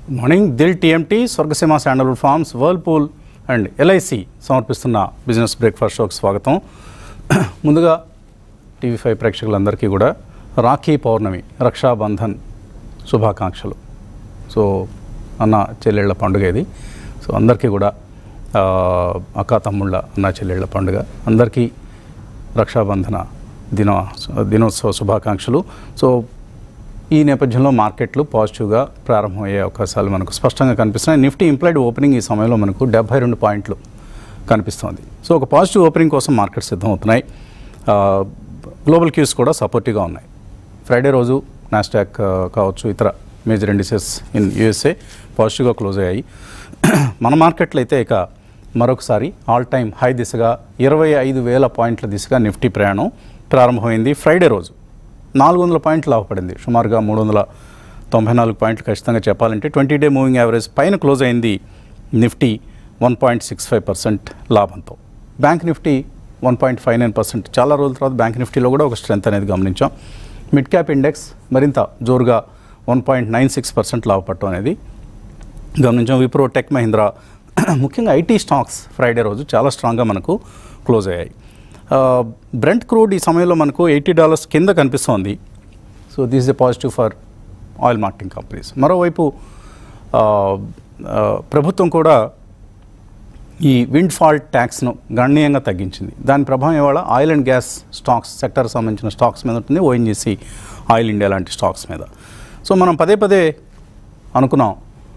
Good morning Dil TMT Swargaseema sandalwood farms Whirlpool and LIC సమర్పిస్తున్న business breakfast షోకి స్వాగతం ముందుగా టీవీ ఫైవ్ ప్రేక్షకులందరికీ కూడా రాఖీ పౌర్ణమి రక్షాబంధన్ శుభాకాంక్షలు సో అన్న చెల్లెళ్ళ పండుగ ఇది సో అందరికీ కూడా ఆ, అక్క తమ్ముళ్ళ అన్న చెల్లెళ్ళ పండుగ అందరికీ రక్షాబంధన దినో దినోత్సవ శుభాకాంక్షలు సో ఈ నేపథ్యంలో మార్కెట్లు పాజిటివ్గా ప్రారంభమయ్యే అవకాశాలు మనకు స్పష్టంగా కనిపిస్తున్నాయి నిఫ్టీ ఇంప్లాయిడ్ ఓపెనింగ్ ఈ సమయంలో మనకు డెబ్బై రెండు పాయింట్లు కనిపిస్తోంది సో ఒక పాజిటివ్ ఓపెనింగ్ కోసం మార్కెట్ సిద్ధమవుతున్నాయి ఆ, గ్లోబల్ క్యూస్ కూడా సపోర్టివ్గా ఉన్నాయి ఫ్రైడే రోజు నాస్టాక్ ఆ, కావచ్చు ఇతర మేజర్ ఇండిసెస్ ఇన్ యూఎస్ఏ పాజిటివ్గా క్లోజ్ అయ్యాయి మన మార్కెట్లో అయితే ఇక మరొకసారి ఆల్ టైమ్ హై దిశగా ఇరవై ఐదు వేల పాయింట్ల దిశగా నిఫ్టీ ప్రయాణం ప్రారంభమైంది ఫ్రైడే రోజు నాలుగు వందల పాయింట్లు లాభపడింది సుమారుగా మూడు వందల తొంభై నాలుగు పాయింట్లు ఖచ్చితంగా చెప్పాలంటే ట్వంటీ డే మూవింగ్ యావరేజ్ పైన క్లోజ్ అయింది Nifty one point six five percent లాభంతో bank Nifty one point five nine percent చాలా రోజుల తర్వాత బ్యాంక్ నిఫ్టీలో కూడా ఒక స్ట్రెంత్ అనేది గమనించాం మిడ్ క్యాప్ ఇండెక్స్ మరింత జోరుగా one point nine six percent లాభపడటం అనేది గమనించాం విప్రో టెక్ మహీంద్రా ముఖ్యంగా ఐటీ స్టాక్స్ ఫ్రైడే రోజు చాలా స్ట్రాంగ్గా మనకు క్లోజ్ అయ్యాయి బ్రెంట్ క్రూడ్ ఈ సమయంలో మనకు ఎయిటీ డాలర్స్ కింద కనిపిస్తోంది so this is a positive for oil marketing companies మరోవైపు ఆ, ఆ, ప్రభుత్వం కూడా ఈ విండ్ ఫాల్ ట్యాక్స్ను గణనీయంగా తగ్గించింది దాని ప్రభావం ఇవాళ oil and gas stocks sector సంబంధించిన స్టాక్స్ మీద ఉంటుంది ఓఎన్జీసీ ఆయిల్ ఇండియా లాంటి స్టాక్స్ మీద సో మనం పదే పదే అనుకున్నాం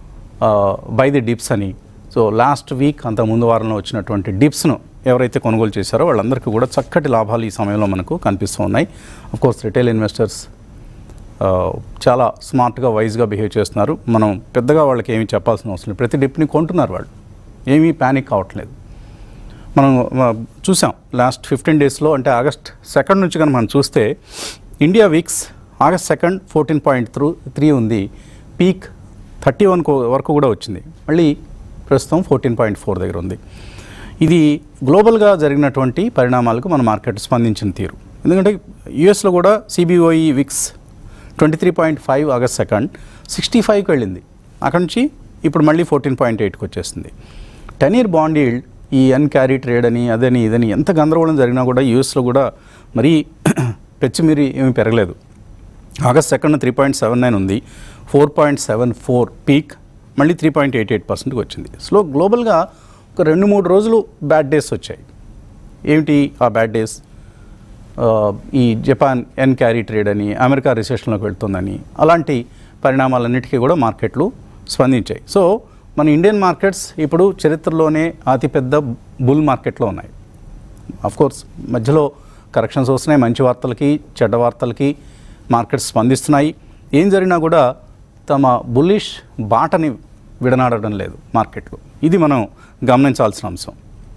బై ది డిప్స్ అని సో లాస్ట్ వీక్ అంత ముందు వారంలో వచ్చినటువంటి డిప్స్ను ఎవరైతే కొనుగోలు చేశారో వాళ్ళందరికీ కూడా చక్కటి లాభాలు ఈ సమయంలో మనకు కనిపిస్తూ ఉన్నాయి కోర్స్ రిటైల్ ఇన్వెస్టర్స్ ఆ, చాలా స్మార్ట్గా వైజ్గా బిహేవ్ చేస్తున్నారు మనం పెద్దగా వాళ్ళకి ఏమీ చెప్పాల్సిన అవసరం లేదు ప్రతి డిప్ని కొంటున్నారు వాళ్ళు ఏమీ ప్యానిక్ కావట్లేదు మనం ఆ, చూసాం లాస్ట్ ఫిఫ్టీన్ డేస్లో అంటే ఆగస్ట్ సెకండ్ నుంచి కనుక మనం చూస్తే India VIX August second fourteen point through three ఉంది పీక్ థర్టీ వన్ వరకు కూడా వచ్చింది మళ్ళీ ప్రస్తుతం ఫోర్టీన్ పాయింట్ ఫోర్ దగ్గర ఉంది ఇది గ్లోబల్గా జరిగినటువంటి పరిణామాలకు మన మార్కెట్ స్పందించిన తీరు ఎందుకంటే యుఎస్లో కూడా CBOE VIX twenty three point five August second sixty ఫైవ్కి వెళ్ళింది అక్కడ నుంచి ఇప్పుడు మళ్ళీ ఫోర్టీన్ పాయింట్ ఎయిట్కి వచ్చేసింది టెన్ ఇయర్ బాండ్ ఈల్డ్ ఈ అన్ క్యారీ ట్రేడ్ అని అదని ఇదని ఎంత గందరగోళం జరిగినా కూడా యూఎస్లో కూడా మరీ పెచ్చిమిరి ఏమీ పెరగలేదు August second three point seven nine ఉంది four point seven four peak మళ్ళీ త్రీ పాయింట్ ఎయిట్ ఎయిట్ పర్సెంట్కి వచ్చింది స్లో గ్లోబల్గా ఒక రెండు మూడు రోజులు బ్యాడ్ డేస్ వచ్చాయి ఏమిటి ఆ బ్యాడ్ డేస్ ఆ, ఈ జపాన్ ఎన్ క్యారీ ట్రేడ్ అని అమెరికా రిసెషన్లోకి వెళ్తుందని అలాంటి పరిణామాలన్నిటికీ కూడా మార్కెట్లు స్పందించాయి సో మన ఇండియన్ మార్కెట్స్ ఇప్పుడు చరిత్రలోనే అతిపెద్ద బుల్ మార్కెట్లో ఉన్నాయి అఫ్ కోర్స్ మధ్యలో కరెక్షన్స్ వస్తున్నాయి మంచి వార్తలకి చెడ్డ వార్తలకి మార్కెట్స్ స్పందిస్తున్నాయి ఏం జరిగినా కూడా తమ బుల్లిష్ బాటని విడనాడడం లేదు మార్కెట్లు ఇది మనం గమనించాల్సిన అంశం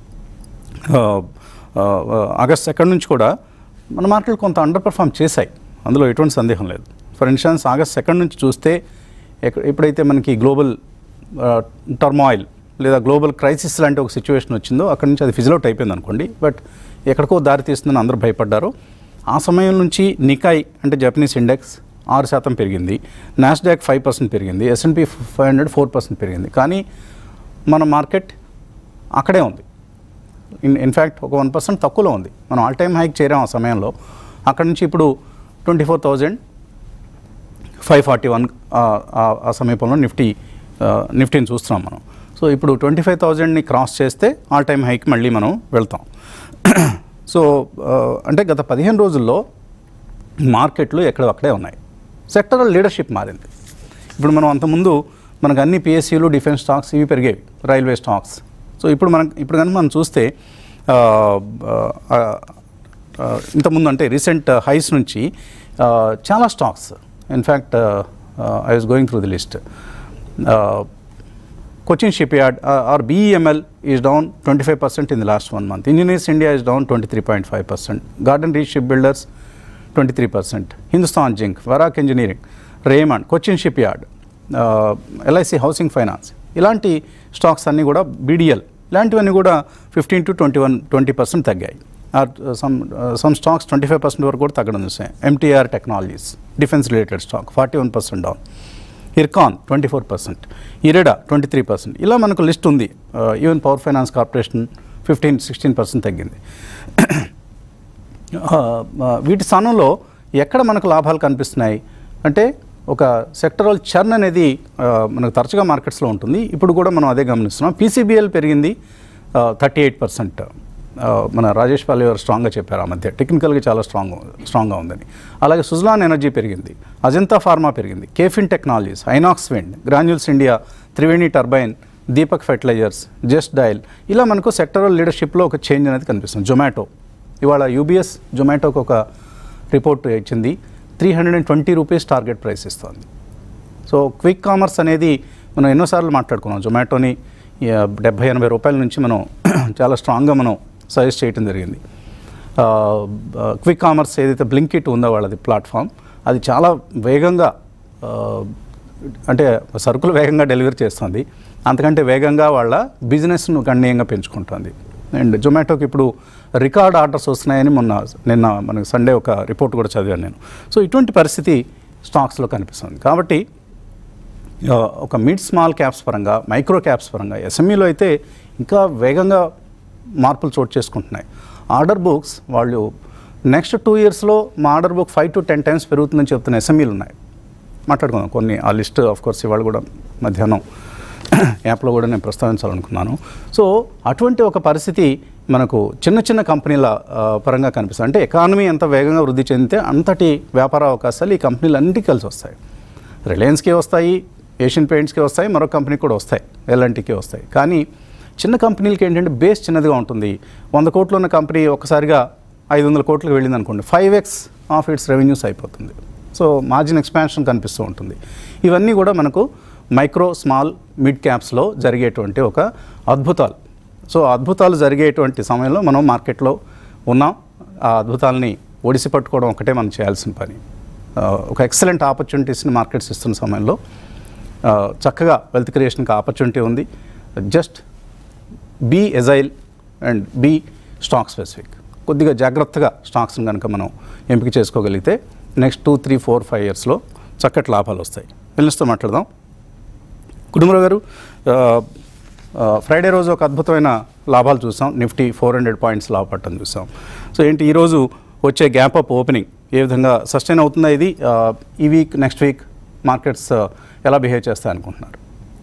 ఆ, ఆ, ఆగస్ట్ సెకండ్ నుంచి కూడా మన మార్కెట్లు కొంత అండర్ పర్ఫామ్ చేశాయి అందులో ఎటువంటి సందేహం లేదు ఫర్ ఇన్స్టాన్స్ ఆగస్ట్ సెకండ్ నుంచి చూస్తే ఎక్క- ఎప్పుడైతే మనకి గ్లోబల్ టర్మాయిల్ లేదా గ్లోబల్ క్రైసిస్ లాంటి ఒక సిచ్యువేషన్ వచ్చిందో అక్కడి నుంచి అది ఫిజిల్ అవుట్ అయిపోయింది అనుకోండి బట్ ఎక్కడికో దారి తీస్తుందని అందరూ భయపడ్డారు ఆ సమయం నుంచి నికాయ్ అంటే జపనీస్ ఇండెక్స్ ఆరు శాతం పెరిగింది నాస్డాక్ ఫైవ్ పర్సెంట్ పెరిగింది S and P five hundred four percent పెరిగింది కానీ మన మార్కెట్ అక్కడే ఉంది ఇన్ ఇన్ఫ్యాక్ట్ ఒక వన్ పర్సెంట్ తక్కువలో ఉంది మనం ఆల్ టైమ్ హైక్ చేరాం ఆ సమయంలో అక్కడ నుంచి ఇప్పుడు twenty four thousand five forty one ఆ సమీపంలో నిఫ్టీ ఆ, నిఫ్టీని చూస్తున్నాం మనం సో ఇప్పుడు ట్వంటీ ఫైవ్ థౌజండ్ని క్రాస్ చేస్తే ఆల్ టైమ్ హైక్ మళ్ళీ మనం వెళ్తాం సో ఆ, అంటే గత పదిహేను రోజుల్లో మార్కెట్లు ఎక్కడ అక్కడే ఉన్నాయి సెక్టరల్ లీడర్షిప్ మారింది ఇప్పుడు మనం అంతకుముందు మనకు అన్ని పిఎస్సీలు డిఫెన్స్ స్టాక్స్ ఇవి పెరిగేవి రైల్వే స్టాక్స్ సో ఇప్పుడు మనం ఇప్పుడు కనుక మనం చూస్తే ఆ, ఆ, ఆ, ఇంతకుముందు అంటే రీసెంట్ హైస్ నుంచి ఆ, చాలా stocks in fact I was going through the list Cochin Shipyard uh, or BEML is down 25% in the last one month. Engineers India is down 23.5%. Garden Reach Shipbuilders 23%. Hindustan Zinc, Varak Engineering, Raymond, Cochin Shipyard, uh, LIC Housing Finance. ఇలాంటి stocks అన్నీ కూడా BDL ఇలాంటివన్నీ కూడా fifteen to twenty one twenty percent తగ్గాయి some some stocks twenty five percent వరకు కూడా తగ్గడం చూసాయి MTAR Technologies defence related stock forty one percent down IRCON twenty four percent IREDA twenty three percent ఇలా మనకు లిస్ట్ ఉంది even Power Finance Corporation fifteen sixteen percent తగ్గింది ఆ, ఆ, వీటి స్థానంలో ఎక్కడ మనకు లాభాలు కనిపిస్తున్నాయి అంటే ఒక సెక్టరల్ చర్న్ అనేది ఆ, మనకు తరచుగా మార్కెట్స్లో ఉంటుంది ఇప్పుడు కూడా మనం అదే గమనిస్తున్నాం పీసీబీఎల్ పెరిగింది థర్టీ ఎయిట్ పర్సెంట్ మన రాజేష్ పాల్ గారు స్ట్రాంగ్గా చెప్పారు ఆ మధ్య టెక్నికల్గా చాలా స్ట్రాంగ్ స్ట్రాంగ్గా ఉందని అలాగే సుజలాన్ ఎనర్జీ పెరిగింది అజంతా ఫార్మా పెరిగింది KFin Technologies Inox Wind Granules India Triveni Turbine Deepak Fertilisers Just Dial ఇలా మనకు సెక్టరల్ లీడర్షిప్లో ఒక చేంజ్ అనేది కనిపిస్తుంది జొమాటో ఇవాళ యూబీఎస్ జొమాటోకి ఒక రిపోర్ట్ ఇచ్చింది three hundred and twenty rupees target price ఇస్తుంది సో క్విక్ కామర్స్ అనేది మనం ఎన్నోసార్లు మాట్లాడుకున్నాం జొమాటోని ఆ, డెబ్బై ఎనభై రూపాయల నుంచి మనం చాలా స్ట్రాంగ్గా మనం సజెస్ట్ చేయడం జరిగింది ఆ, ఆ, క్విక్ కామర్స్ ఏదైతే బ్లింకిట్ ఉందో వాళ్ళది ప్లాట్ఫామ్ అది చాలా వేగంగా ఆ, అంటే సరుకులు వేగంగా డెలివరీ చేస్తుంది అంతకంటే వేగంగా వాళ్ళ బిజినెస్ను గణనీయంగా పెంచుకుంటుంది అండ్ జొమాటోకి ఇప్పుడు రికార్డ్ ఆర్డర్స్ వస్తున్నాయని మొన్న నిన్న మనకి సండే ఒక రిపోర్ట్ కూడా చదివాను నేను సో ఇటువంటి పరిస్థితి స్టాక్స్లో కనిపిస్తుంది కాబట్టి ఆ, ఒక మిడ్ స్మాల్ క్యాప్స్ పరంగా మైక్రో క్యాప్స్ పరంగా ఎస్ఎంఈలో అయితే ఇంకా వేగంగా మార్పులు చోటు చేసుకుంటున్నాయి ఆర్డర్ బుక్స్ వాళ్ళు నెక్స్ట్ టూ ఇయర్స్లో మా order book five to ten times పెరుగుతుందని చెప్తున్న ఎస్ఎంఈలు ఉన్నాయి మాట్లాడుకుందాం కొన్ని ఆ లిస్ట్ ఆఫ్ కోర్స్ ఇవాళ కూడా మధ్యాహ్నం యాప్లో కూడా నేను ప్రస్తావించాలనుకున్నాను సో అటువంటి ఒక పరిస్థితి మనకు చిన్న చిన్న కంపెనీల ఆ, పరంగా కనిపిస్తుంది అంటే ఎకానమీ ఎంత వేగంగా వృద్ధి చెందితే అంతటి వ్యాపార అవకాశాలు ఈ కంపెనీలు అన్నిటికీ కలిసి వస్తాయి రిలయన్స్కి వస్తాయి ఏషియన్ పెయింట్స్కి వస్తాయి మరో కంపెనీకి కూడా వస్తాయి ఎల్ఎన్టీకి వస్తాయి కానీ చిన్న కంపెనీలకి ఏంటంటే బేస్ చిన్నదిగా ఉంటుంది వంద కోట్లు ఉన్న కంపెనీ ఒక్కసారిగా ఐదు వందల కోట్లకు వెళ్ళింది అనుకోండి five X of its revenues అయిపోతుంది సో మార్జిన్ ఎక్స్పాన్షన్ కనిపిస్తూ ఉంటుంది ఇవన్నీ కూడా మనకు మైక్రో స్మాల్ మిడ్ క్యాప్స్లో జరిగేటువంటి ఒక అద్భుతాలు సో అద్భుతాలు జరిగేటువంటి సమయంలో మనం మార్కెట్లో ఉన్నాం ఆ అద్భుతాలని ఒడిసి పట్టుకోవడం ఒకటే మనం చేయాల్సిన పని ఆ, ఒక ఎక్సలెంట్ ఆపర్చునిటీస్ని మార్కెట్స్ ఇస్తున్న సమయంలో ఆ, చక్కగా వెల్త్ క్రియేషన్కి ఆపర్చునిటీ ఉంది just be agile and be stock specific కొద్దిగా జాగ్రత్తగా స్టాక్స్ని కనుక మనం ఎంపిక చేసుకోగలిగితే next two three four five ఇయర్స్లో చక్కటి లాభాలు వస్తాయి పిల్లలతో మాట్లాడదాం కుటుంబరావు గారు ఆ, ఆ, ఫ్రైడే రోజు ఒక అద్భుతమైన లాభాలు చూసాం నిఫ్టీ ఫోర్ హండ్రెడ్ పాయింట్స్ లాభపడటం చూసాం సో ఏంటి ఈరోజు వచ్చే గ్యాప్ అప్ ఓపెనింగ్ ఏ విధంగా సస్టైన్ అవుతుందా ఇది ఆ, ఈ వీక్ నెక్స్ట్ వీక్ మార్కెట్స్ ఆ, ఎలా బిహేవ్ చేస్తాయి అనుకుంటున్నారు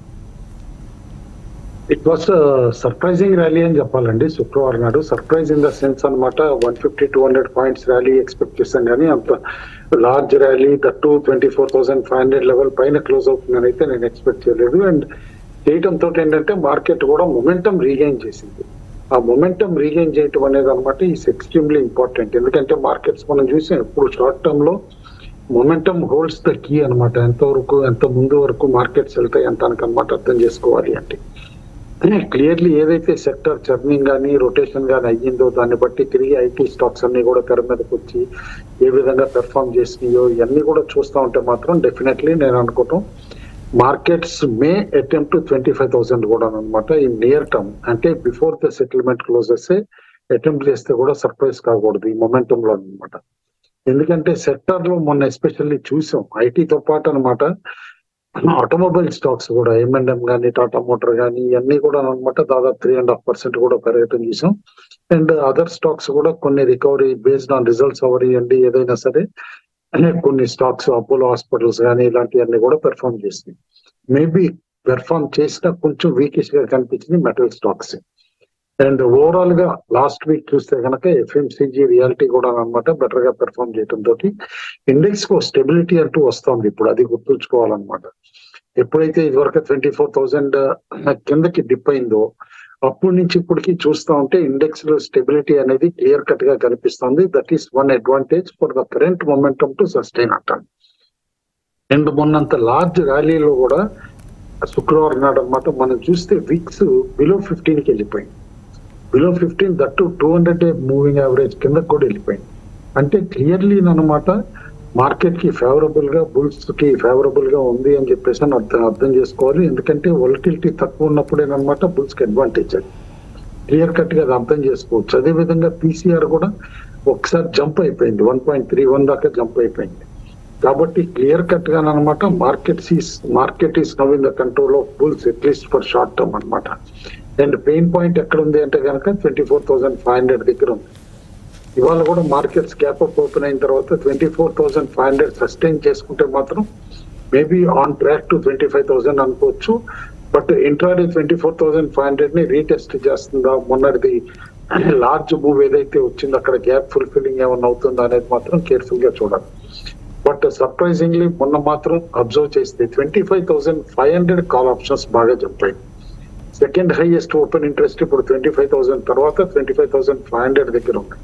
ఇట్ వాస్ సర్ప్రైజింగ్ ర్యాలీ అని చెప్పాలండి శుక్రవారం నాడు సర్ప్రైజ్ ఇన్ ద సెన్స్ అనమాట one fifty two hundred points rally expect చేశాం కానీ అంత large rally the two twenty four thousand five hundred level పైన క్లోజ్ అవుతుందని అయితే నేను ఎక్స్పెక్ట్ చేయలేదు అండ్ చేయడంతో ఏంటంటే మార్కెట్ కూడా మొమెంటం రీగైన్ చేసింది ఆ మొమెంటం రీగైన్ చేయటం అనేది అనమాట ఈస్ ఎక్స్ట్రీమ్లీ ఇంపార్టెంట్ ఎందుకంటే మార్కెట్స్ మనం చూసాం ఇప్పుడు షార్ట్ టర్మ్ లో మొమెంటం హోల్డ్స్ ద కీ అనమాట ఎంతవరకు ఎంత ముందు వరకు మార్కెట్స్ వెళ్తాయి ఎంత అనమాట అర్థం చేసుకోవాలి అంటే క్లియర్లీ ఏదైతే సెక్టర్ చర్నింగ్ కానీ రొటేషన్ కానీ అయ్యిందో దాన్ని బట్టి తిరిగి ఐటీ స్టాక్స్ అన్ని కూడా తెర మీదకి వచ్చి ఏ విధంగా పెర్ఫామ్ చేసినాయో ఇవన్నీ కూడా చూస్తూ ఉంటే మాత్రం డెఫినెట్లీ నేను అనుకోవటం markets may attempt twenty five thousand కూడా అనమాట ఈ నియర్ టర్మ్ అంటే before the settlement closes attempt చేస్తే కూడా సర్ప్రైజ్ కాకూడదు ఈ మొమెంటం లో అనమాట ఎందుకంటే సెక్టర్ లో మొన్న ఎస్పెషల్లీ చూసాం ఐటీతో పాటు అనమాట ఆటోమొబైల్ స్టాక్స్ కూడా ఎంఎండ్ఎం కానీ టాటా మోటార్ కానీ ఇవన్నీ కూడా అనమాట దాదాపు త్రీ అండ్ హాఫ్ పర్సెంట్ కూడా పెరగటం చూసాం అండ్ అదర్ స్టాక్స్ కూడా కొన్ని రికవరీ బేస్డ్ ఆన్ రిజల్ట్స్ అవరియండి ఏదైనా సరే కొన్ని స్టాక్స్ అపోలో హాస్పిటల్స్ కానీ ఇలాంటివన్నీ కూడా పెర్ఫామ్ చేసినాయి మేబీ పెర్ఫామ్ చేసినా కొంచెం వీకిష్ గా కనిపించింది మెటల్ స్టాక్స్ అండ్ ఓవరాల్ గా లాస్ట్ వీక్ చూస్తే కనుక ఎఫ్ఎంసీజీ రియాలిటీ కూడా అనమాట బెటర్ గా పెర్ఫామ్ చేయడం తోటి ఇండెక్స్ కు స్టెబిలిటీ అంటూ వస్తుంది ఇప్పుడు అది గుర్తుంచుకోవాలన్నమాట ఎప్పుడైతే ఇదివరకు ట్వంటీ ఫోర్ థౌసండ్ కిందకి డిప్ అయిందో అప్పటి నుంచి ఇప్పటికి చూస్తా ఉంటే ఇండెక్స్ లో స్టెబిలిటీ అనేది క్లియర్ కట్ గా కనిపిస్తుంది that is one advantage for the current momentum to sustain అంటాను అండ్ మొన్నంత లార్జ్ ర్యాలీలో కూడా శుక్రవారం నాడు అనమాట మనం చూస్తే వీక్స్ బిలో ఫిఫ్టీన్ కి వెళ్ళిపోయింది below fifteen that two hundred moving average కింద కూడా వెళ్ళిపోయింది అంటే క్లియర్లీ అనమాట మార్కెట్ కి ఫేవరబుల్ గా బుల్స్ కి ఫేవరబుల్ గా ఉంది అని చెప్పేసి అని అర్థం అర్థం చేసుకోవాలి ఎందుకంటే వొలటిలిటీ తక్కువ ఉన్నప్పుడేనమాట బుల్స్ కి అడ్వాంటేజ్ అది క్లియర్ కట్ గా అది అర్థం చేసుకోవచ్చు అదే విధంగా పీసీఆర్ కూడా ఒకసారి జంప్ అయిపోయింది వన్ పాయింట్ త్రీ వన్ దాకా జంప్ అయిపోయింది కాబట్టి క్లియర్ కట్ గా అనమాట market sees market is now in the control of bulls at least for short term అనమాట అండ్ పెయిన్ పాయింట్ ఎక్కడ ఉంది అంటే కనుక twenty four thousand five hundred దగ్గర ఉంది ఇవాళ కూడా మార్కెట్స్ గ్యాప్ అప్ ఓపెన్ అయిన తర్వాత twenty four thousand five hundred sustain చేసుకుంటే మాత్రం maybe on track to twenty five thousand అనుకోవచ్చు but intraday twenty four thousand five hundred ని రీటెస్ట్ చేస్తుందా మొన్నటిది లార్జ్ మూవ్ ఏదైతే వచ్చిందో అక్కడ గ్యాప్ ఫుల్ఫిల్లింగ్ ఏమన్నా అవుతుందా అనేది మాత్రం కేర్ఫుల్ గా చూడాలి బట్ సర్ప్రైజింగ్లీ మొన్న మాత్రం అబ్జర్వ్ చేస్తే twenty five thousand five hundred call options బాగా జంపాయి సెకండ్ హైయెస్ట్ ఓపెన్ ఇంట్రెస్ట్ ఇప్పుడు ట్వంటీ ఫైవ్ థౌసండ్ తర్వాత twenty five thousand five hundred దగ్గర ఉంది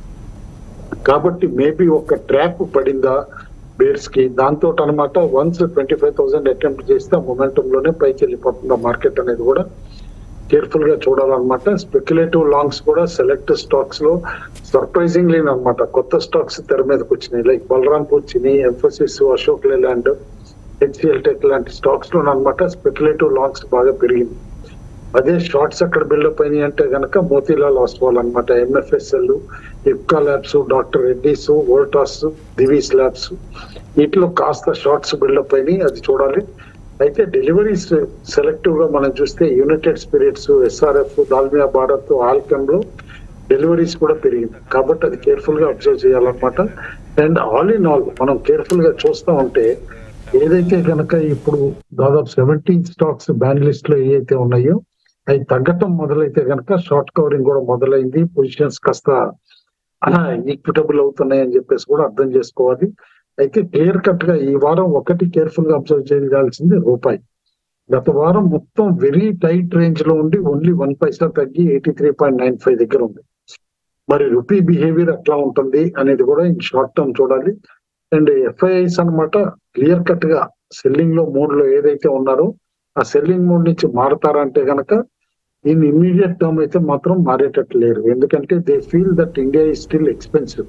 కాబట్టి మేబీ ఒక ట్రాప్ పడిందా బేర్స్ కి దాంతో అనమాట once twenty five thousand attempt చేస్తే ఆ మొమెంటం లోనే పైకి వెళ్ళిపోతుంది ఆ మార్కెట్ అనేది కూడా కేర్ఫుల్ గా చూడాలన్నమాట స్పెక్యులేటివ్ లాంగ్స్ కూడా సెలెక్ట్ స్టాక్స్ లో సర్ప్రైజింగ్ లేనమాట కొత్త స్టాక్స్ తెర మీదకి వచ్చినాయి like Balrampur Chini Mphasis Ashok Leyland HCL Tech లాంటి స్టాక్స్ లో అనమాట స్పెక్యులేటివ్ లాంగ్స్ బాగా పెరిగింది అదే షార్ట్స్ అక్కడ బిల్డప్ అయినాయి అంటే గనక మోతీలాల్ ఆస్వాల్ అనమాట MFSL Ipca Labs doctor Reddy's Voltas Divi's Labs వీటిలో కాస్త షార్ట్స్ బిల్డప్ అయినాయి అది చూడాలి అయితే డెలివరీస్ సెలెక్టివ్ గా మనం చూస్తే యునైటెడ్ స్పిరిట్స్ ఎస్ఆర్ఎఫ్ దాల్మియా భారత్ ఆల్కెమ్ లో డెలివరీస్ కూడా పెరిగింది కాబట్టి అది కేర్ఫుల్ గా అబ్జర్వ్ చేయాలన్నమాట అండ్ ఆల్ ఇన్ ఆల్ మనం కేర్ఫుల్ గా చూస్తా ఉంటే ఏదైతే కనుక ఇప్పుడు దాదాపు సెవెంటీన్ స్టాక్స్ బ్యాన్ లిస్ట్ లో ఏవైతే ఉన్నాయో అవి తగ్గటం మొదలైతే కనుక షార్ట్ కవరింగ్ కూడా మొదలైంది పొజిషన్స్ కాస్త ఈక్విటబుల్ అవుతున్నాయి అని చెప్పేసి కూడా అర్థం చేసుకోవాలి అయితే క్లియర్ కట్ గా ఈ వారం ఒకటి కేర్ఫుల్ గా అబ్జర్వ్ చేయాల్సింది రూపాయి గత వారం మొత్తం వెరీ టైట్ రేంజ్ లో ఉండి ఓన్లీ వన్ పైసా తగ్గి eighty three point nine five దగ్గర ఉంది మరి రూపీ బిహేవియర్ ఎట్లా ఉంటుంది అనేది కూడా ఇన్ షార్ట్ టర్మ్ చూడాలి అండ్ ఎఫ్ఐఐస్ అన్నమాట క్లియర్ కట్ గా సెల్లింగ్ లో మోడ్ లో ఏదైతే ఉన్నారో ఆ సెల్లింగ్ మోడ్ నుంచి మారతారంటే గనక ఇన్ ఇమ్మీడియట్ టర్మ్ అయితే మాత్రం మారేటట్టు లేరు ఎందుకంటే they feel that India is still expensive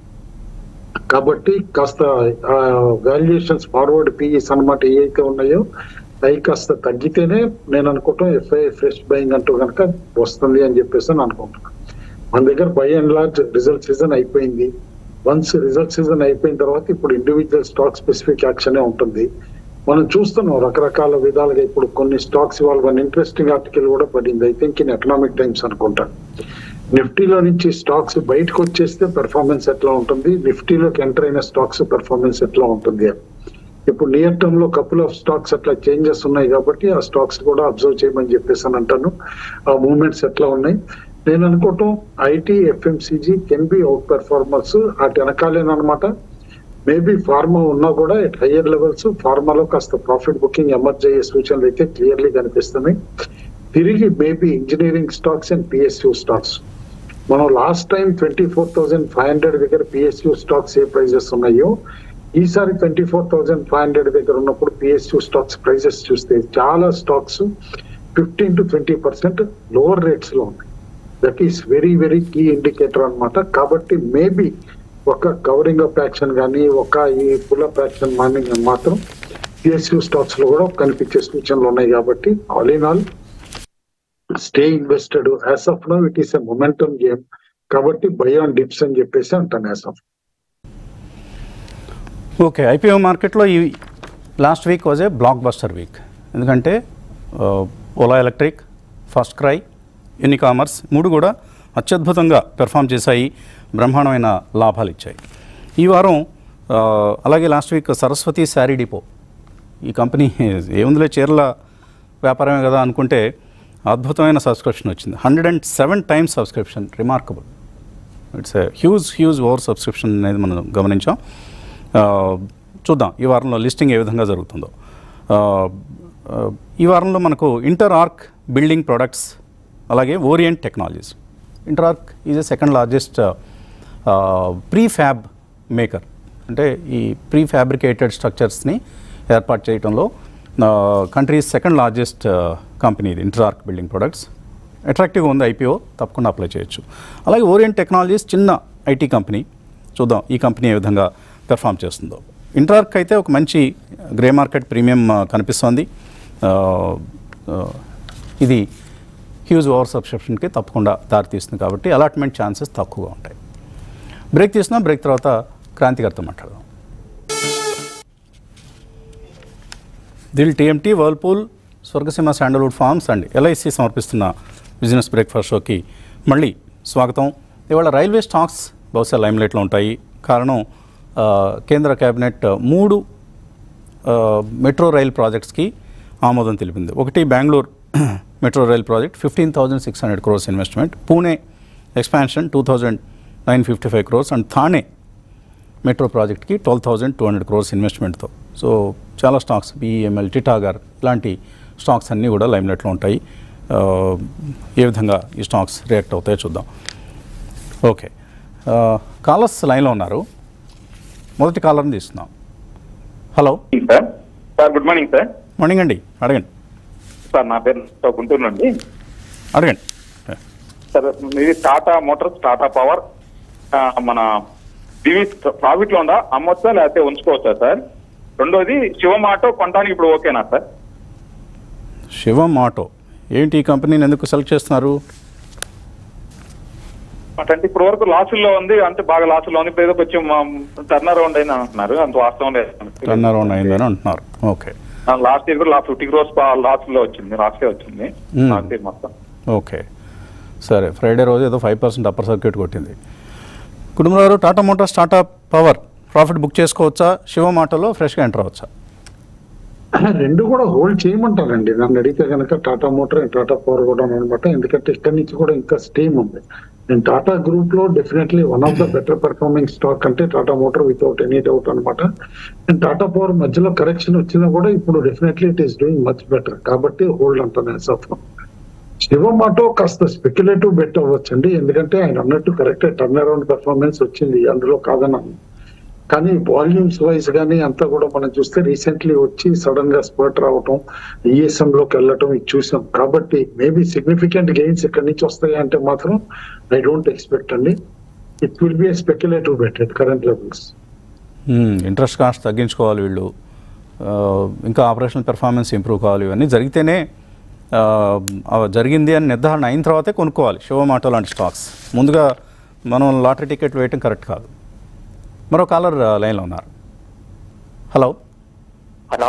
కాబట్టి కాస్త వాల్యుయేషన్స్ ఫార్వర్డ్ పిఈస్ అనమాట ఏవైతే ఉన్నాయో అవి కాస్త తగ్గితేనే నేను అనుకుంటాం ఎఫ్ఐ ఫ్రెష్ బయింగ్ అంటూ కనుక వస్తుంది అని చెప్పేసి నేను అనుకుంటున్నాను మన దగ్గర by and large result season అయిపోయింది వన్స్ రిజల్ట్ సీజన్ అయిపోయిన తర్వాత ఇప్పుడు ఇండివిజువల్ స్టాక్ స్పెసిఫిక్ యాక్షనే ఉంటుంది మనం చూస్తున్నాం రకరకాల విధాలుగా ఇప్పుడు కొన్ని స్టాక్స్ ఇవాళ వన్ ఇంట్రెస్టింగ్ ఆర్టికల్ కూడా పడింది I think in Economic Times అనుకుంటా నిఫ్టీలో నుంచి స్టాక్స్ బయటకు వచ్చేస్తే పెర్ఫార్మెన్స్ ఎట్లా ఉంటుంది నిఫ్టీలోకి ఎంటర్ అయిన స్టాక్స్ పెర్ఫార్మెన్స్ ఎట్లా ఉంటుంది అని ఇప్పుడు నియర్ టర్మ్ లో కపుల్ ఆఫ్ స్టాక్స్ అట్లా చేంజెస్ ఉన్నాయి కాబట్టి ఆ స్టాక్స్ కూడా అబ్జర్వ్ చేయమని చెప్పేసి అని అంటాను ఆ మూవ్మెంట్స్ ఎట్లా ఉన్నాయి నేను అనుకోవటం IT FMCG can be outperformers అటు వెనకాలేనమాట మేబీ ఫార్మా ఉన్నా కూడా ఎట్ హయ్యర్ లెవెల్స్ ఫార్మాలో కాస్త ప్రాఫిట్ బుకింగ్ ఎమర్జ్ అయ్యే సూచనలు అయితే క్లియర్లీ కనిపిస్తున్నాయి తిరిగి maybe engineering stocks and PSU stocks మనం last time twenty four thousand five hundred దగ్గర పిఎస్యూ స్టాక్స్ ఏ ప్రైజెస్ ఉన్నాయో ఈసారి twenty four thousand five hundred దగ్గర ఉన్నప్పుడు పిఎస్యూ స్టాక్స్ ప్రైజెస్ చూస్తే చాలా stocks fifteen to twenty percent lower rates లో ఉన్నాయి that is very very key indicator అన్నమాట కాబట్టి మేబీ ఒక కవరింగ్ అప్ యాక్షన్ కానీ ఒక ఈ పుల్ అప్ యాక్షన్ మార్నింగ్ మాత్రం పిఎస్యూ స్టాక్స్ లో కూడా కనిపించే సూచనలు ఉన్నాయి కాబట్టి all in all stay invested as of now it is a momentum game కాబట్టి బై ఆన్ డిప్స్ అని చెప్పేసి అంటాను యాజ్ ఆఫ్ ఓకే ఐపీఓ మార్కెట్లో ఈ last week was a blockbuster week ఎందుకంటే Ola Electric FirstCry Unicommerce మూడు కూడా అత్యద్భుతంగా పెర్ఫామ్ చేశాయి బ్రహ్మాండమైన లాభాలు ఇచ్చాయి ఈ వారం ఆ, అలాగే last week Saraswati Saree Depot ఈ కంపెనీ ఏముందిలే చీరల వ్యాపారమే కదా అనుకుంటే అద్భుతమైన సబ్స్క్రిప్షన్ వచ్చింది hundred and seven times subscription remarkable it's a huge huge over subscription అనేది మనం గమనించాం ఆ, చూద్దాం ఈ వారంలో లిస్టింగ్ ఏ విధంగా జరుగుతుందో ఆ, ఆ, ఈ వారంలో మనకు ఇంటర్ ఆర్క్ బిల్డింగ్ ప్రొడక్ట్స్ అలాగే Orient Technologies Interarch is a second largest prefab maker అంటే ఈ ప్రీ ఫ్యాబ్రికేటెడ్ స్ట్రక్చర్స్ని ఏర్పాటు చేయడంలో కంట్రీస్ సెకండ్ లార్జెస్ట్ కంపెనీ ఇది ఇంటరార్క్ బిల్డింగ్ ప్రొడక్ట్స్ అట్రాక్టివ్గా ఉంది ఐపీఓ తప్పకుండా అప్లై చేయొచ్చు అలాగే ఓరియంట్ టెక్నాలజీస్ చిన్న ఐటీ కంపెనీ చూద్దాం ఈ కంపెనీ ఏ విధంగా పెర్ఫామ్ చేస్తుందో ఇంటరార్క్ అయితే ఒక మంచి గ్రే మార్కెట్ ప్రీమియం ఆ, కనిపిస్తోంది ఆ, ఆ, ఇది హ్యూజ్ ఓవర్ సబ్స్క్రిప్షన్కి తప్పకుండా దారితీస్తుంది కాబట్టి అలాట్మెంట్ ఛాన్సెస్ తక్కువగా ఉంటాయి బ్రేక్ తీసినా బ్రేక్ తర్వాత క్రాంతిగారితో మాట్లాడదాం Dil TMT Whirlpool Swargaseema sandalwood Farms and LIC సమర్పిస్తున్న బిజినెస్ బ్రేక్ఫాస్ట్ షోకి మళ్ళీ స్వాగతం ఇవాళ రైల్వే స్టాక్స్ బహుశా లైమ్లైట్లో ఉంటాయి కారణం ఆ, కేంద్ర కేబినెట్ మూడు ఆ, మెట్రో రైల్ ప్రాజెక్ట్స్కి ఆమోదం తెలిపింది ఒకటి Bengaluru metro rail project fifteen thousand six hundred crores investment Pune expansion two thousand nine fifty five crores and Thane metro ప్రాజెక్ట్కి twelve thousand two hundred crores ఇన్వెస్ట్మెంట్తో సో చాలా స్టాక్స్ బిఈఎంఎల్ టిటాగర్ ఇలాంటి స్టాక్స్ అన్నీ కూడా లైమ్లైట్లో ఉంటాయి ఆ, ఏ విధంగా ఈ స్టాక్స్ రియాక్ట్ అవుతాయో చూద్దాం ఓకే కాలర్స్ లైన్లో ఉన్నారు మొదటి కాలర్ని తీస్తున్నాం hello morning sir sir good morning sir morning అండి అడగండి సార్ నా పేరు సో గుంటూరు నుండి అడగండి సార్ ఇది టాటా మోటార్స్ టాటా పవర్ ఆ, మన దివి ప్రాఫిట్ లో ఉందా అమ్మొచ్చా లేకపోతే ఉంచుకోవచ్చా సార్ రెండోది శివం ఆటో కొనడానికి ఇప్పుడు ఓకేనా సార్ శివం ఆటో ఏంటి ఈ కంపెనీని ఎందుకు సెలెక్ట్ చేస్తున్నారు అంటే ఇప్పుడు వరకు లాసుల్లో ఉంది అంటే బాగా లాసుల్లో ఉంది ఇప్పుడు ఏదో కొంచెం టర్న్ అరౌండ్ అయింది అంటున్నారు అంత వాస్తవం లేదు టర్న్ అరౌండ్ అయిందని అంటున్నారు ఓకే లాస్ట్ ఇయర్ కూడా ఫిఫ్టీ క్రోర్స్ లాస్ లో వచ్చింది లాస్ట్ ఇయర్ వచ్చింది Hmm. లాస్ట్ ఇయర్ మొత్తం ఓకే సరే ఫ్రైడే రోజు ఏదో ఫైవ్ పర్సెంట్ అప్పర్ సర్క్యూట్ కొట్టింది కుటుంబారు Tata Motors Tata Power profit book చేసుకోవచ్చా శివం ఆటోలో ఫ్రెష్గా ఎంటర్ అవ్వచ్చా రెండు కూడా హోల్డ్ చేయమంటారండి నన్ను అడిగితే కనుక Tata Motor and Tata Power కూడా అనమాట ఎందుకంటే ఇక్కడి నుంచి కూడా ఇంకా స్టీమ్ ఉంది నేను టాటా గ్రూప్ లో definitely one of the better performing stock అంటే Tata Motor without any doubt అనమాట అండ్ టాటా పవర్ మధ్యలో కరెక్షన్ వచ్చినా కూడా ఇప్పుడు definitely it is doing much better కాబట్టి హోల్డ్ అంటాను సఫ్ శివం ఆటో కాస్త స్పెక్యులేటివ్ బెట్ అవ్వచ్చండి ఎందుకంటే ఆయన అన్నట్టు కరెక్ట్ టర్న్ అరౌండ్ పెర్ఫార్మెన్స్ వచ్చింది అందులో కాదన్నాను కానీ వాల్యూమ్స్ వైజ్ కానీ అంతా కూడా మనం చూస్తే రీసెంట్లీ వచ్చి సడన్ గా స్పర్ట్ రావటం ఈఎస్ఎం లోకి వెళ్ళటం ఇది చూసాం కాబట్టి మేబీ సిగ్నిఫికెంట్ గెయిన్స్ ఇక్కడి నుంచి వస్తాయి అంటే మాత్రం ఐ డోంట్ ఎక్స్పెక్ట్ అండి it will be speculative bet at current levels interest cost తగ్గించుకోవాలి వీళ్ళు ఆ, ఇంకా ఆపరేషనల్ పెర్ఫార్మెన్స్ ఇంప్రూవ్ కావాలి ఇవన్నీ జరిగితేనే ఆ, అవ- జరిగింది అని నిర్ధారణ అయిన తర్వాతే కొనుక్కోవాలి శివం ఆటో లాంటి స్టాక్స్ ముందుగా మనం లాటరీ టికెట్ వేయటం కరెక్ట్ కాదు మరో కాలర్ లైన్లో ఉన్నారు హలో హలో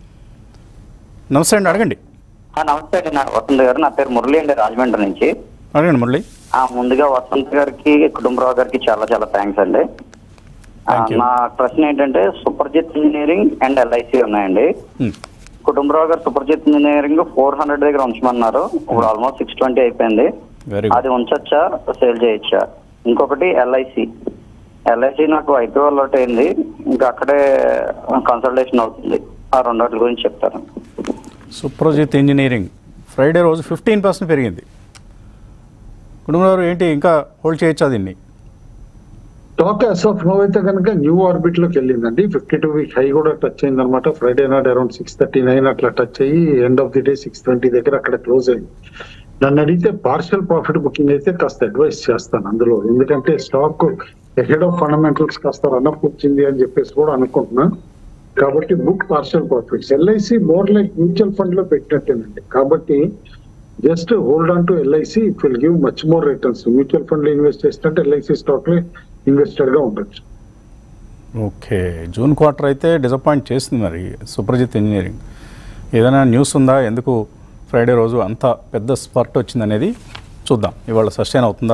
నమస్తే అండి అడగండి ఆ, నమస్తే అండి నా వసంత్ గారు నా పేరు మురళి అండి రాజమండ్రి నుంచి అడగండి మురళి ఆ, ముందుగా వసంత్ గారికి కుటుంబరావు గారికి చాలా చాలా థ్యాంక్స్ అండి ఆ, Thank you. నా ప్రశ్న ఏంటంటే సూపర్జిత్ ఇంజనీరింగ్ అండ్ ఎల్ఐసి ఉన్నాయండి Hmm. కుటుంబరావు గారు సూపర్జిత్ ఇంజనీరింగ్ ఫోర్ హండ్రెడ్ దగ్గర ఉంచమన్నారు ఇప్పుడు ఆల్మోస్ట్ సిక్స్ ట్వంటీ అయిపోయింది వెరీ అది గుడ్ ఉంచొచ్చా సేల్ చేయొచ్చా ఇంకొకటి ఎల్ఐసి ఎల్ఐసి నాకు ఐపీఓ అలర్ట్ అయింది ఇంకా అక్కడే కన్సల్టేషన్ అవుతుంది ఆ రెండోట్ల గురించి చెప్తారు సుప్రజిత్ ఇంజనీరింగ్ ఫ్రైడే రోజు ఫిఫ్టీన్ పర్సెంట్ పెరిగింది కుటుంబంలో ఏంటి ఇంకా హోల్డ్ చేయొచ్చా దీన్ని స్టాక్ యాజ్ ఆఫ్ నో అయితే కనుక న్యూ ఆర్బిట్ లోకి వెళ్ళిందండి ఫిఫ్టీ టూ వీక్ హై కూడా టచ్ అయింది అనమాట Friday not around six thirty nine అట్లా టచ్ అయ్యి end of the day six twenty దగ్గర అక్కడ క్లోజ్ అయింది నన్ను అడిగితే పార్షల్ ప్రాఫిట్ బుకింగ్ అయితే కాస్త అడ్వైస్ చేస్తాను అందులో ఎందుకంటే స్టాక్ హెడ్ ఆఫ్ ఫండమెంటల్స్ కాస్త రన్అప్ వచ్చింది అని చెప్పేసి కూడా అనుకుంటున్నా కాబట్టి book partial profits LIC more like mutual fund లో పెట్టినట్టేనండి కాబట్టి just hold on to LIC it will give much more returns mutual fund లో ఇన్వెస్ట్ చేస్తుంటే ఎల్ఐసి స్టాక్ లో ఇన్వెస్టర్ గా ఉండొచ్చు ఓకే జూన్ క్వార్టర్ అయితే డిసప్పాయింట్ చేసింది మరి సుప్రజిత్ ఇంజనీరింగ్ ఏదైనా న్యూస్ ఉందా ఎందుకు ఫ్రైడే రోజు అంత పెద్ద స్పర్ట్ వచ్చిందనేది చూద్దాం ఇవాళ సస్టైన్ అవుతుందా